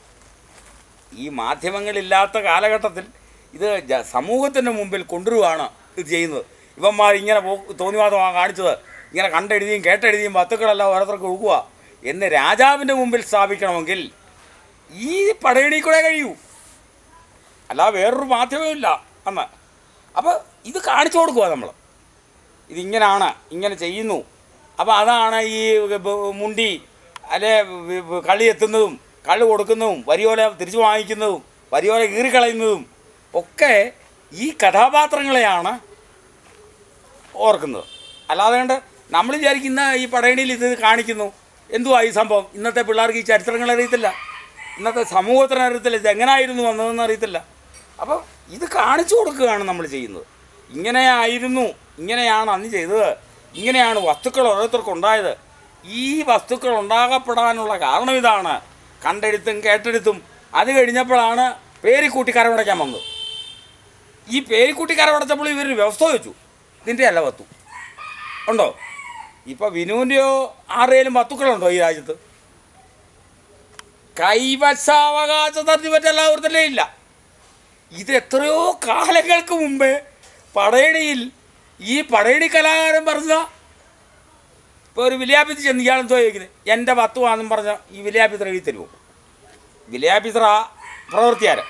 ഈ മാധ്യമങ്ങളില്ലാത്ത കാലഘട്ടത്തിൽ ഇത് ജ- സമൂഹത്തിൻ്റെ മുമ്പിൽ കൊണ്ടുവരുവാണ് ഇത് ചെയ്യുന്നത് ഇവന്മാർ ഇങ്ങനെ പോ തോന്നിവാദമാണ് കാണിച്ചത് ഇങ്ങനെ കണ്ടെഴുതിയും കേട്ടെഴുതിയും വസ്തുക്കളെല്ലാം ഓരോരുത്തർക്ക് ഒഴുകുക എന്ന് രാജാവിൻ്റെ മുമ്പിൽ സ്ഥാപിക്കണമെങ്കിൽ ഈ പടയണി കൂടെ കഴിയൂ അല്ല വേറൊരു മാധ്യമമില്ല അന്ന് അപ്പോൾ ഇത് കാണിച്ചു കൊടുക്കുക നമ്മൾ ഇതിങ്ങനാണ് ഇങ്ങനെ ചെയ്യുന്നു അപ്പോൾ അതാണ് ഈ ബ- മുണ്ടി അല്ലെ കളി എത്തുന്നതും കള്ള് കൊടുക്കുന്നതും വരിയോല തിരിച്ചു വാങ്ങിക്കുന്നതും വരിയോല കീറിക്കളയുന്നതും ഒക്കെ ഈ കഥാപാത്രങ്ങളെയാണ് ഓർക്കുന്നത് അല്ലാതെ കണ്ട് നമ്മൾ വിചാരിക്കുന്ന ഈ പടയണിയിൽ ഇത് കാണിക്കുന്നു എന്തുവാ ഈ സംഭവം ഇന്നത്തെ പിള്ളേർക്ക് ഈ ചരിത്രങ്ങൾ അറിയത്തില്ല ഇന്നത്തെ സമൂഹത്തിന് അറിയത്തില്ല ഇത് എങ്ങനെയായിരുന്നു വന്നതെന്ന് അറിയത്തില്ല അപ്പോൾ ഇത് കാണിച്ചു കൊടുക്കുകയാണ് നമ്മൾ ചെയ്യുന്നത് ഇങ്ങനെയായിരുന്നു ഇങ്ങനെയാണ് അന്ന് ചെയ്തത് ഇങ്ങനെയാണ് വസ്തുക്കൾ ഓരോരുത്തർക്കും ഉണ്ടായത് ഈ വസ്തുക്കൾ ഉണ്ടാകപ്പെടാനുള്ള കാരണം ഇതാണ് കണ്ടെടുത്തും കേട്ടെടുത്തും അത് കഴിഞ്ഞപ്പോഴാണ് പേരിക്കൂട്ടി കരമടയ്ക്കാൻ വന്നത് ഈ പേരിക്കുട്ടി കരമടച്ചപ്പോൾ ഇവരൊരു വ്യവസ്ഥ വെച്ചു ഇതിൻ്റെ അല്ല വത്തു ഉണ്ടോ ഇപ്പം വിനുവിൻ്റെയോ ആരുടെയും വത്തുക്കളുണ്ടോ ഈ രാജ്യത്ത് കൈവശാവകാശ സർട്ടിഫിക്കറ്റ് എല്ലാവർത്തല്ലേ ഇല്ല ഇത് എത്രയോ കാലങ്ങൾക്ക് മുമ്പേ പടയണിയിൽ ഈ പടയണി കലാകാരൻ പറഞ്ഞ ഇപ്പോൾ ഒരു വിലയാപിത്ത് ചെന്ന് ഇയാളെന്തോ ചോദിക്കുന്നത് എൻ്റെ വത്തുവാണെന്നും പറഞ്ഞ ഈ വിലയാപിത്ര എഴുതി തരുമോ വിലയാപിത്ര പ്രവൃത്തിയാരം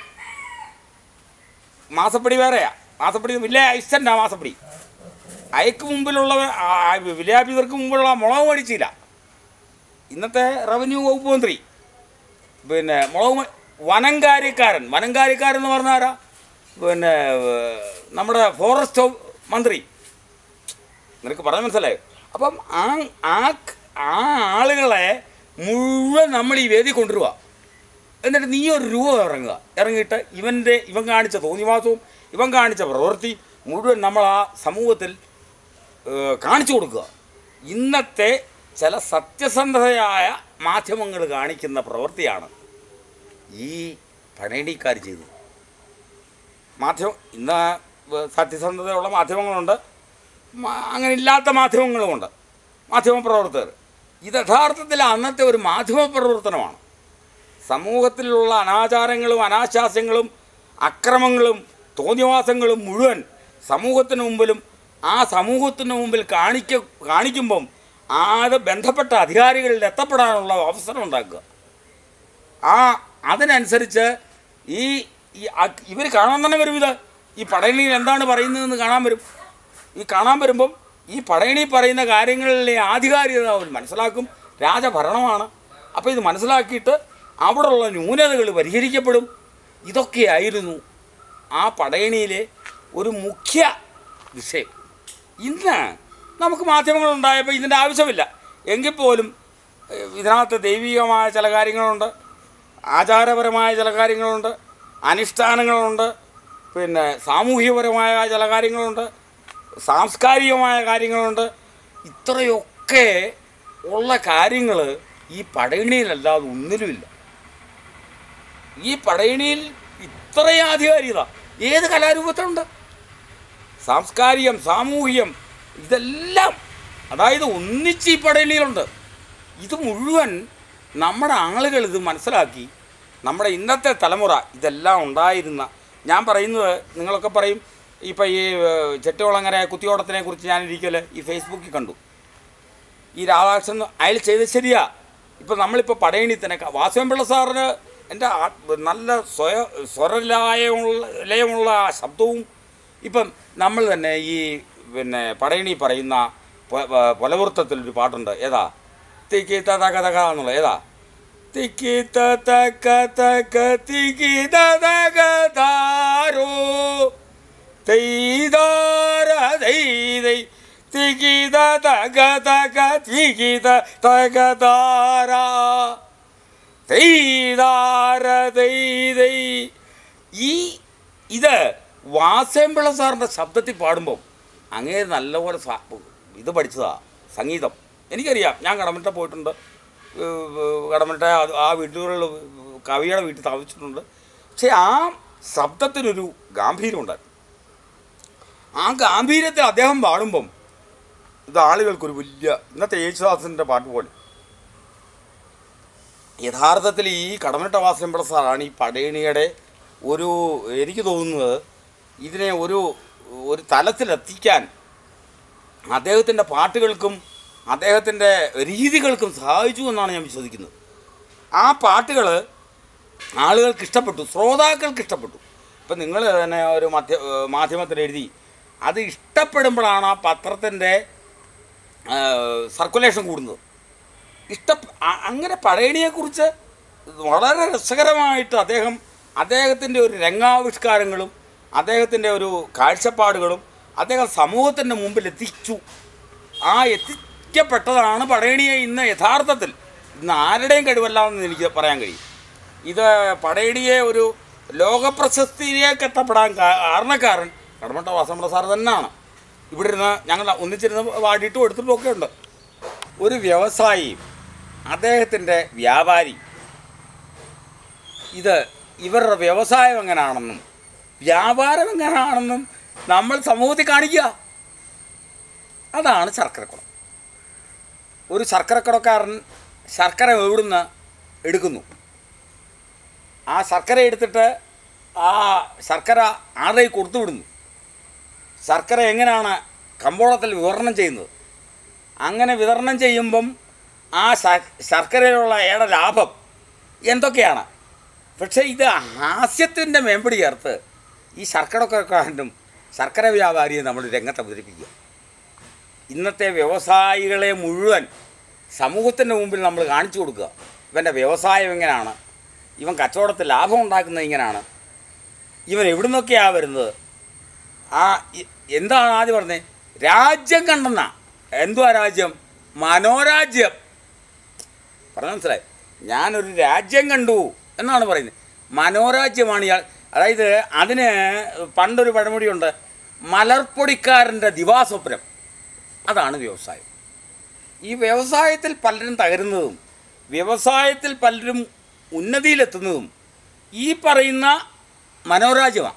മാസപ്പടി വേറെയാ മാസപ്പടി വലിയ ഐസ്റ്റൻ്റാ മാസപ്പടി അയക്ക് മുമ്പിലുള്ള വിലയാപിതർക്ക് മുമ്പുള്ള മുളക് മേടിച്ചില്ല ഇന്നത്തെ റവന്യൂ വകുപ്പ് മന്ത്രി പിന്നെ മുളക് മേ- വനംകാര്യക്കാരൻ വനംകാര്യക്കാരൻ എന്ന് പറഞ്ഞാൽ ആരാ പിന്നെ ഏർ, നമ്മുടെ ഫോറസ്റ്റ് മന്ത്രി നിനക്ക് പറയാൻ മനസ്സിലായോ അപ്പം ആ ആ ആ ആളുകളെ മുഴുവൻ നമ്മൾ ഈ വേദി കൊണ്ടുവരിക എന്നിട്ട് നീ ഒരു രൂപ ഇറങ്ങുക ഇറങ്ങിയിട്ട് ഇവൻ്റെ ഇവൻ കാണിച്ച തോന്നിവാസവും ഇവൻ കാണിച്ച പ്രവൃത്തി മുഴുവൻ നമ്മൾ ആ സമൂഹത്തിൽ ഏഹ്, കാണിച്ചു കൊടുക്കുക ഇന്നത്തെ ചില സത്യസന്ധതയായ മാധ്യമങ്ങൾ കാണിക്കുന്ന പ്രവൃത്തിയാണ് ഈ പണയണിക്കാർ ചെയ്തത് മാധ്യമം ഇന്ന് സത്യസന്ധതയുള്ള മാധ്യമങ്ങളുണ്ട് മ- അങ്ങനെ ഇല്ലാത്ത മാധ്യമങ്ങളുമുണ്ട് മാധ്യമപ്രവർത്തകർ ഇത് യഥാർത്ഥത്തിൽ അന്നത്തെ ഒരു മാധ്യമ പ്രവർത്തനമാണ് സമൂഹത്തിലുള്ള അനാചാരങ്ങളും അനാശാസ്യങ്ങളും അക്രമങ്ങളും തോന്നിവാസങ്ങളും മുഴുവൻ സമൂഹത്തിന് മുമ്പിലും ആ സമൂഹത്തിന് മുമ്പിൽ കാണിക്ക കാണിക്കുമ്പം അത് ബന്ധപ്പെട്ട അധികാരികളിൽ എത്തപ്പെടാനുള്ള അവസരം ഉണ്ടാക്കുക ആ അതിനനുസരിച്ച് ഈ ഇവർ കാണാൻ തന്നെ വരും ഇത് ഈ പടയണിയിൽ എന്താണ് പറയുന്നതെന്ന് കാണാൻ വരും ഈ കാണാൻ വരുമ്പം ഈ പടയണി പറയുന്ന കാര്യങ്ങളിലെ ആധികാരികത അവർ മനസ്സിലാക്കും രാജഭരണമാണ് അപ്പോൾ ഇത് മനസ്സിലാക്കിയിട്ട് അവിടെയുള്ള ന്യൂനതകൾ പരിഹരിക്കപ്പെടും ഇതൊക്കെയായിരുന്നു ആ പടയണിയിലെ ഒരു മുഖ്യ വിഷയം ഇന്ന് നമുക്ക് മാധ്യമങ്ങളുണ്ടായപ്പോൾ ഇതിൻ്റെ ആവശ്യമില്ല എങ്കിൽ പോലും ഏഹ്, ഇതിനകത്ത് ദൈവികമായ ചില കാര്യങ്ങളുണ്ട് ആചാരപരമായ ചില കാര്യങ്ങളുണ്ട് അനുഷ്ഠാനങ്ങളുണ്ട് പിന്നെ സാമൂഹികപരമായ ചില കാര്യങ്ങളുണ്ട് സാംസ്കാരികമായ കാര്യങ്ങളുണ്ട് ഇത്രയൊക്കെ ഉള്ള കാര്യങ്ങൾ ഈ പടയണിയിലല്ലാതെ ഒന്നിലുമില്ല ഈ പടയണിയിൽ ഇത്രയും ആധികാരികത ഏത് കലാരൂപത്തിലുണ്ട് സാംസ്കാരികം സാമൂഹികം ഇതെല്ലാം അതായത് ഒന്നിച്ച് ഈ പടയണിയിലുണ്ട് ഇത് മുഴുവൻ നമ്മുടെ ആളുകൾ ഇത് മനസ്സിലാക്കി നമ്മുടെ ഇന്നത്തെ തലമുറ ഇതെല്ലാം ഉണ്ടായിരുന്ന ഞാൻ പറയുന്നത് നിങ്ങളൊക്കെ പറയും ഇപ്പം ഈ ഏഹ്, ചെട്ടുകുളങ്ങര കുത്തിയോടത്തിനെ കുറിച്ച് ഞാൻ ഇരിക്കല് ഈ ഫേസ്ബുക്കിൽ കണ്ടു ഈ രാധാകൃഷ്ണൻ അയാൾ ചെയ്തത് ശരിയാ ഇപ്പം നമ്മളിപ്പോൾ പടയണി തന്നെ ക- വാസുവൻപിള്ള സാറിന് എൻ്റെ ആ- നല്ല സ്വയ സ്വരലയമുള്ള ലയമുള്ള ആ ശബ്ദവും ഇപ്പം നമ്മൾ തന്നെ ഈ പിന്നെ പടയണി പറയുന്ന പൊ- പൊ- പൊലവൃത്തത്തിലൊരു പാട്ടുണ്ട് ഏതാ തിക്കി തക തക എന്നുള്ള ഏതാ തിക്കി തക തക തിക്കി തക താരോ തെയ്താര ദൈ തികിത തക തക തികിത തക താര തെയ്താര ദൈ ഈ ഇത് വാസേമ്പിള സാറിൻ്റെ ശബ്ദത്തിൽ പാടുമ്പം അങ്ങേ നല്ലപോലെ സ- ഇത് പഠിച്ചതാ സംഗീതം എനിക്കറിയാം ഞാൻ കടമറ്റ പോയിട്ടുണ്ട് ഏഹ് കടമറ്റ അത് ആ വീട്ടുകളിൽ കവിയുടെ വീട്ടിൽ താമസിച്ചിട്ടുണ്ട് പക്ഷേ ആ ശബ്ദത്തിനൊരു ഗാംഭീര്യമുണ്ടായിരുന്നു ആ ഗാംഭീര്യത്തിൽ അദ്ദേഹം പാടുമ്പം ഇത് ആളുകൾക്കൊരു വലിയ ഇന്നത്തെ യേശുദാസിൻ്റെ പാട്ട് പോലെ യഥാർത്ഥത്തിൽ ഈ കടമറ്റ വാസനമ്പിള സാറാണ് ഈ പടയണിയുടെ ഒരു എനിക്ക് തോന്നുന്നത് ഇതിനെ ഒരു ഒരു തലത്തിലെത്തിക്കാൻ അദ്ദേഹത്തിൻ്റെ പാട്ടുകൾക്കും അദ്ദേഹത്തിൻ്റെ രീതികൾക്കും സഹായിച്ചു എന്നാണ് ഞാൻ വിശ്വസിക്കുന്നത് ആ പാട്ടുകൾ ആളുകൾക്ക് ഇഷ്ടപ്പെട്ടു ശ്രോതാക്കൾക്ക് ഇഷ്ടപ്പെട്ടു ഇപ്പം നിങ്ങൾ തന്നെ ഒരു മധ്യ മാധ്യമത്തിൽ എഴുതി അത് ഇഷ്ടപ്പെടുമ്പോഴാണ് ആ പത്രത്തിൻ്റെ സർക്കുലേഷൻ കൂടുന്നത് ഇഷ്ട അ- അങ്ങനെ പടയണിയെക്കുറിച്ച് വളരെ രസകരമായിട്ട് അദ്ദേഹം അദ്ദേഹത്തിൻ്റെ ഒരു രംഗാവിഷ്കാരങ്ങളും അദ്ദേഹത്തിൻ്റെ ഒരു കാഴ്ചപ്പാടുകളും അദ്ദേഹം സമൂഹത്തിൻ്റെ മുമ്പിൽ എത്തിച്ചു ആ എത്തിക്കപ്പെട്ടതാണ് പടയണിയെ ഇന്ന് യഥാർത്ഥത്തിൽ ഇന്ന് ആരുടെയും കഴിവല്ലാന്ന് എനിക്ക് പറയാൻ കഴിയും ഇത് പടയണിയെ ഒരു ലോകപ്രശസ്തിയിലേക്ക് എത്തപ്പെടാൻ കാ- കാരണക്കാരൻ കടമട്ട വാസമുള്ള സാർ തന്നെയാണ് ഇവിടെ ഇരുന്ന് ഞങ്ങൾ ഒന്നിച്ചിരുന്ന് വാടിയിട്ടും എടുത്തിട്ടും ഒക്കെ ഉണ്ട് ഒരു വ്യവസായിയും അദ്ദേഹത്തിൻ്റെ വ്യാപാരി ഇത് ഇവരുടെ വ്യവസായം എങ്ങനെയാണെന്നും വ്യാപാരം എങ്ങനെയാണെന്നും നമ്മൾ സമൂഹത്തിൽ കാണിക്കുക അതാണ് ശർക്കരക്കുളം ഒരു ശർക്കരക്കുടക്കാരൻ ശർക്കര എവിടുന്ന് എടുക്കുന്നു ആ ശർക്കര എടുത്തിട്ട് ആ ശർക്കര ആരുടെ കൊടുത്തു വിടുന്നു ശർക്കര എങ്ങനെയാണ് കമ്പോളത്തിൽ വിതരണം ചെയ്യുന്നത് അങ്ങനെ വിതരണം ചെയ്യുമ്പം ആ ശ- ശർക്കരയിലുള്ള ഏടെ ലാഭം എന്തൊക്കെയാണ് പക്ഷേ ഇത് ഹാസ്യത്തിൻ്റെ മേമ്പടി ചേർത്ത് ഈ ശർക്കരക്കാരനും ശർക്കര വ്യാപാരിയെ നമ്മൾ രംഗത്ത് അവതരിപ്പിക്കുക ഇന്നത്തെ വ്യവസായികളെ മുഴുവൻ സമൂഹത്തിൻ്റെ മുമ്പിൽ നമ്മൾ കാണിച്ചു കൊടുക്കുക ഇവൻ്റെ വ്യവസായം എങ്ങനെയാണ് ഇവൻ കച്ചവടത്തിൽ ലാഭം ഉണ്ടാക്കുന്നത് ഇങ്ങനെയാണ് ഇവൻ എവിടെ നിന്നൊക്കെയാണ് വരുന്നത് ആ ഇ- എന്താണ് ആദ്യം പറഞ്ഞത് രാജ്യം കണ്ടെന്ന എന്തുവാ രാജ്യം മനോരാജ്യം പറഞ്ഞ മനസ്സിലായി ഞാനൊരു രാജ്യം കണ്ടു എന്നാണ് പറയുന്നത് മനോരാജ്യമാണ് ഇയാൾ അതായത് അതിന് പണ്ടൊരു പഴമൊഴിയുണ്ട് മലർപ്പൊടിക്കാരൻ്റെ ദിവാസ്വപ്നം അതാണ് വ്യവസായം ഈ വ്യവസായത്തിൽ പലരും തകരുന്നതും വ്യവസായത്തിൽ പലരും ഉന്നതിയിലെത്തുന്നതും ഈ പറയുന്ന മനോരാജ്യമാണ്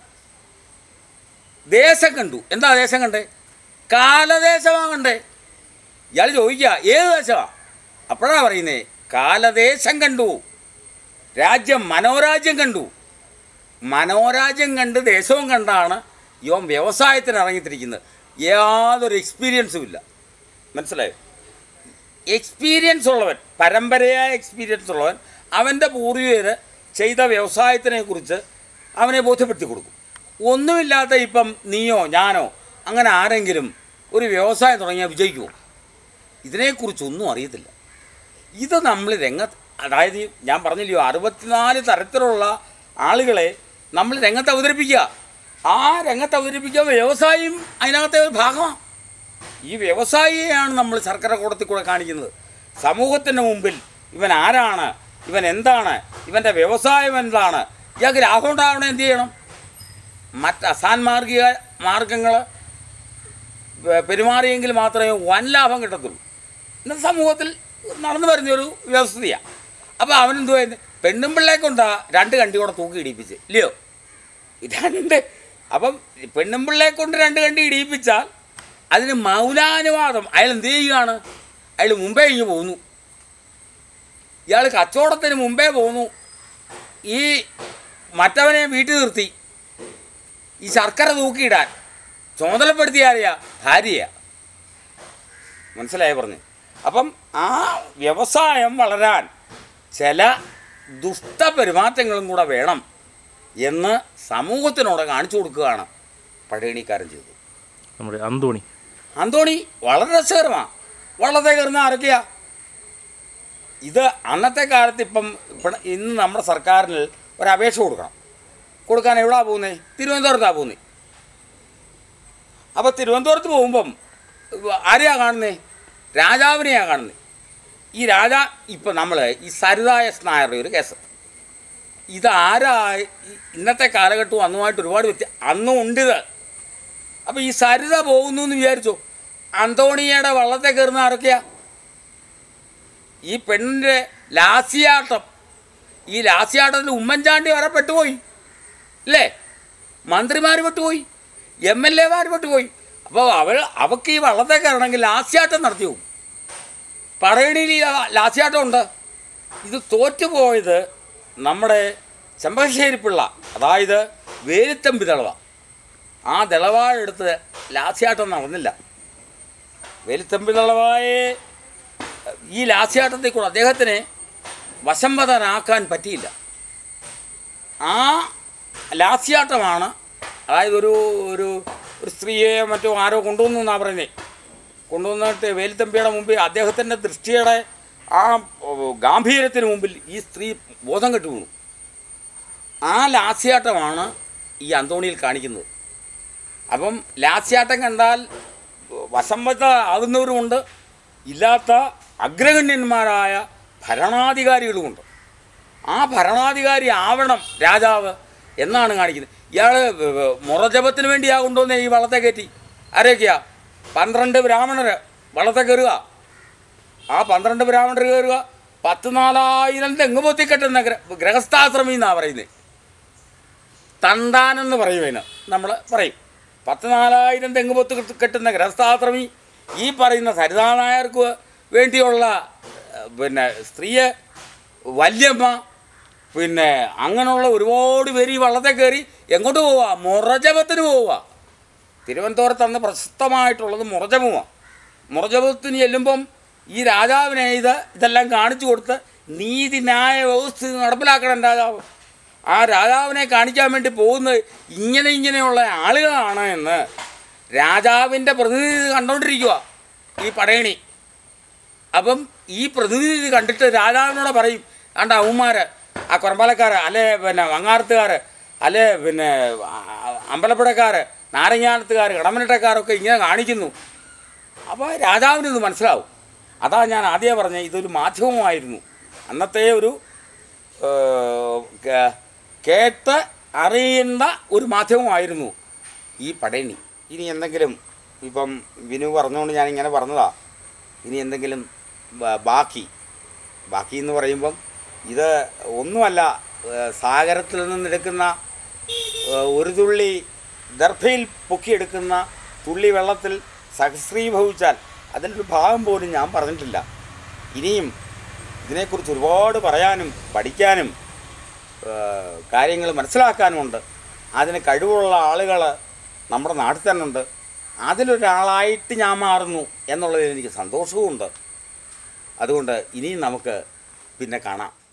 ദേശം കണ്ടു എന്താ ദേശം കണ്ടേ കാലദേശമാണ് കണ്ടേ ഇയാൾ ചോദിക്കുക ഏത് ദേശമാണ് അപ്പോഴാണ് പറയുന്നേ കാലദേശം കണ്ടു രാജ്യം മനോരാജ്യം കണ്ടു മനോരാജ്യം കണ്ട് ദേശവും കണ്ടാണ് ഇവൻ വ്യവസായത്തിന് ഇറങ്ങിത്തിരിക്കുന്നത് യാതൊരു എക്സ്പീരിയൻസും ഇല്ല മനസ്സിലായോ എക്സ്പീരിയൻസ് ഉള്ളവൻ പരമ്പരയായ എക്സ്പീരിയൻസ് ഉള്ളവൻ അവൻ്റെ പൂർവികർ ചെയ്ത വ്യവസായത്തിനെ കുറിച്ച് അവനെ ബോധ്യപ്പെടുത്തി കൊടുക്കും ഒന്നുമില്ലാത്ത ഇപ്പം നീയോ ഞാനോ അങ്ങനെ ആരെങ്കിലും ഒരു വ്യവസായം തുടങ്ങിയാൽ വിജയിക്കുമോ ഇതിനെക്കുറിച്ചൊന്നും അറിയത്തില്ല ഇത് നമ്മൾ രംഗത്ത് അതായത് ഈ ഞാൻ പറഞ്ഞില്ലയോ അറുപത്തിനാല് തരത്തിലുള്ള ആളുകളെ നമ്മൾ രംഗത്ത് അവതരിപ്പിക്കുക ആ രംഗത്ത് അവതരിപ്പിക്കുക വ്യവസായം അതിനകത്തെ ഒരു ഭാഗമാണ് ഈ വ്യവസായിയെയാണ് നമ്മൾ ശർക്കര കൂടത്തിൽ കൂടെ കാണിക്കുന്നത് സമൂഹത്തിന് മുമ്പിൽ ഇവൻ ആരാണ് ഇവൻ എന്താണ് ഇവൻ്റെ വ്യവസായം എന്താണ് ഇയാൾക്ക് ലാഭം ഉണ്ടാവണം എന്ത് ചെയ്യണം മറ്റ് അസാൻമാർഗിക മാർഗങ്ങൾ പെരുമാറിയെങ്കിൽ മാത്രമേ വൻ ലാഭം കിട്ടത്തുള്ളൂ ഇന്നത്തെ സമൂഹത്തിൽ നടന്നു വരുന്ന ഒരു വ്യവസ്ഥയാണ് അപ്പോൾ അവനെന്തു പറയുന്നത് പെണ്ണും പിള്ളയെ കൊണ്ടാ രണ്ട് കണ്ടി കൂടെ തൂക്കി ഇടിപ്പിച്ച് ഇല്ലയോ രണ്ട് അപ്പം പെണ്ണും പിള്ളയെ കൊണ്ട് രണ്ട് കണ്ടി ഇടിയിപ്പിച്ചാൽ അതിന് മൗനാനുവാദം അയാൾ എന്ത് ചെയ്യുകയാണ് അയാൾ മുമ്പേ ഇങ്ങ് പോകുന്നു ഇയാൾ കച്ചവടത്തിന് മുമ്പേ പോന്നു ഈ മറ്റവനെ വീട്ടിൽ നിർത്തി ഈ ശർക്കര തൂക്കിയിടാൻ ചുമതലപ്പെടുത്തിയ ആരെയാ ഭാര്യയാ മനസ്സിലായി പറഞ്ഞു അപ്പം ആ വ്യവസായം വളരാൻ ചില ദുഷ്ടപെരുമാറ്റങ്ങളും കൂടെ വേണം എന്ന് സമൂഹത്തിനോട് കാണിച്ചു കൊടുക്കുകയാണ് പഴയണിക്കാരൻ ചെയ്തത് നമ്മുടെ അന്തോണി അന്തോണി വളരെ രസകരമാണ് വള്ളത്തെ കയറുന്ന ആരൊക്കെയാ ഇത് അന്നത്തെ കാലത്ത് ഇപ്പം ഇപ്പം ഇന്ന് നമ്മുടെ സർക്കാരിൽ ഒരു അപേക്ഷ കൊടുക്കണം കൊടുക്കാൻ എവിടാ പോകുന്നത് തിരുവനന്തപുരത്താണ് പോകുന്നത് അപ്പോൾ തിരുവനന്തപുരത്ത് പോകുമ്പം ആരെയാ കാണുന്നത് രാജാവിനെയാ കാണുന്നത് ഈ രാജാ ഇപ്പം നമ്മൾ ഈ സരിത എസ് നായരുടെ ഒരു കേസ് ഇതാരാ ഈ ഇന്നത്തെ കാലഘട്ടവും അന്നുമായിട്ട് ഒരുപാട് വ്യത്യ അന്നും ഉണ്ടിത് അപ്പോൾ ഈ സരിത പോകുന്നു എന്ന് വിചാരിച്ചോ അന്തോണിയയുടെ വള്ളത്തെ കയറുന്ന ആരൊക്കെയാ ഈ പെണ്ണിൻ്റെ ലാസ്യാട്ടം ഈ ലാസ്യാട്ടത്തിൽ ഉമ്മൻചാണ്ടി വരെ പെട്ടുപോയി അല്ലേ മന്ത്രിമാർ പെട്ടുപോയി എം എൽ എമാർ പെട്ടുപോയി അപ്പോൾ അവൾ അവൾക്ക് ഈ വള്ളത്തെ കയറണമെങ്കിൽ ലാസ്യാട്ടം നടത്തി പോകും പടയണിയിൽ ഈ ലാസ്യാട്ടം ഉണ്ട് ഇത് തോറ്റുപോയത് നമ്മുടെ ചെമ്പകശ്ശേരി പിള്ള അതായത് വേലിത്തമ്പി ദളവ ആ ദളവാഴെടുത്ത് ലാസ്യാട്ടം നടന്നില്ല വേലിത്തമ്പി ദളവായെ ഈ ലാസ്യാട്ടത്തിൽ കൂടെ അദ്ദേഹത്തിന് വശംവദനാക്കാൻ പറ്റിയില്ല ആ ലാസ്യാട്ടമാണ് അതായത് ഒരു ഒരു ഒരു സ്ത്രീയെ മറ്റോ ആരോ കൊണ്ടുവന്നു എന്നാണ് പറയുന്നത് കൊണ്ടുവന്നിട്ട് വേലിത്തമ്പിയുടെ മുമ്പിൽ അദ്ദേഹത്തിൻ്റെ ദൃഷ്ടിയുടെ ആ ഓ, ഗാംഭീര്യത്തിന് മുമ്പിൽ ഈ സ്ത്രീ ബോധം കെട്ടു വീണു ആ ലാസ്യാട്ടമാണ് ഈ അന്തോണിയിൽ കാണിക്കുന്നത് അപ്പം ലാസ്യാട്ടം കണ്ടാൽ വശംവത്ത ആകുന്നവരുമുണ്ട് ഇല്ലാത്ത അഗ്രഗണ്യന്മാരായ ഭരണാധികാരികളുമുണ്ട് ആ ഭരണാധികാരി ആവണം രാജാവ് എന്നാണ് കാണിക്കുന്നത് ഇയാൾ മുറജപത്തിന് വേണ്ടിയാ കൊണ്ടുവന്നേ ഈ വള്ളത്തെ കയറ്റി ആരൊക്കെയാ പന്ത്രണ്ട് ബ്രാഹ്മണർ വള്ളത്തെ കയറുക ആ പന്ത്രണ്ട് ബ്രാഹ്മണർ കയറുക പത്ത് നാലായിരം തെങ്ങ് പൊത്തി കെട്ടുന്ന ഗ്ര ഗ്രഹസ്ഥാശ്രമി എന്നാണ് പറയുന്നത് തണ്ടാനെന്ന് പറയുവേന് നമ്മൾ പറയും പത്ത് നാലായിരം തെങ്ങ് പൊത്ത് കെട്ട് കെട്ടുന്ന ഗ്രഹസ്ഥാശ്രമി ഈ പറയുന്ന സരിതാ നായർക്ക് വേണ്ടിയുള്ള ഏഹ്, പിന്നെ സ്ത്രീയെ വല്യമ്മ പിന്നെ അങ്ങനെയുള്ള ഒരുപാട് പേര് ഈ വള്ളത്തെ കയറി എങ്ങോട്ട് പോവുക മുറജപത്തിന് പോവുക തിരുവനന്തപുരത്ത് അന്ന് പ്രശസ്തമായിട്ടുള്ളത് മുറജപമാണ് മുറജപത്തിന് ചെല്ലുമ്പം ഈ രാജാവിനെ ഇത് ഇതെല്ലാം കാണിച്ചു കൊടുത്ത് നീതി ന്യായ വ്യവസ്ഥ നടപ്പിലാക്കണം രാജാവ് ആ രാജാവിനെ കാണിക്കാൻ വേണ്ടി പോകുന്നത് ഇങ്ങനെ ഇങ്ങനെയുള്ള ആളുകളാണ് എന്ന് രാജാവിൻ്റെ പ്രതിനിധി കണ്ടുകൊണ്ടിരിക്കുക ഈ പടയണി അപ്പം ഈ പ്രതിനിധി കണ്ടിട്ട് രാജാവിനോട് പറയും കണ്ട അവന്മാർ ആ കുറമ്പാലക്കാർ അല്ലെ പിന്നെ വങ്ങാർത്തുകാർ അല്ലെ പിന്നെ ആ- അമ്പലപ്പുഴക്കാർ നാരങ്ങാനത്തുകാർ കടമനിട്ടക്കാരൊക്കെ ഇങ്ങനെ കാണിക്കുന്നു അപ്പോൾ രാജാവിന് ഇത് മനസ്സിലാവും അതാ ഞാൻ ആദ്യമേ പറഞ്ഞത് ഇതൊരു മാധ്യമമായിരുന്നു അന്നത്തെ ഒരു ഏഹ്, കേ- കേട്ട് അറിയേണ്ട ഒരു മാധ്യമമായിരുന്നു ഈ പടയണി ഇനി എന്തെങ്കിലും ഇപ്പം വിനു പറഞ്ഞുകൊണ്ട് ഞാനിങ്ങനെ പറഞ്ഞതാ ഇനി എന്തെങ്കിലും ബ- ബാക്കി ബാക്കി എന്ന് പറയുമ്പം ഇത് ഒന്നുമല്ല ഏഹ് സാഗരത്തിൽ നിന്നെടുക്കുന്ന ഏഹ് ഒരു തുള്ളി ദർഭയിൽ പൊക്കിയെടുക്കുന്ന തുള്ളി വെള്ളത്തിൽ സഹസ്രീഭവിച്ചാൽ അതിൻ്റെ ഒരു ഭാഗം പോലും ഞാൻ പറഞ്ഞിട്ടില്ല ഇനിയും ഇതിനെക്കുറിച്ച് ഒരുപാട് പറയാനും പഠിക്കാനും കാര്യങ്ങൾ മനസ്സിലാക്കാനുമുണ്ട് അതിന് കഴിവുള്ള ആളുകൾ നമ്മുടെ നാട്ടിൽ തന്നെ ഉണ്ട് അതിലൊരാളായിട്ട് ഞാൻ മാറുന്നു എന്നുള്ളതിൽ എനിക്ക് സന്തോഷവുമുണ്ട് അതുകൊണ്ട് ഇനിയും നമുക്ക് പിന്നെ കാണാം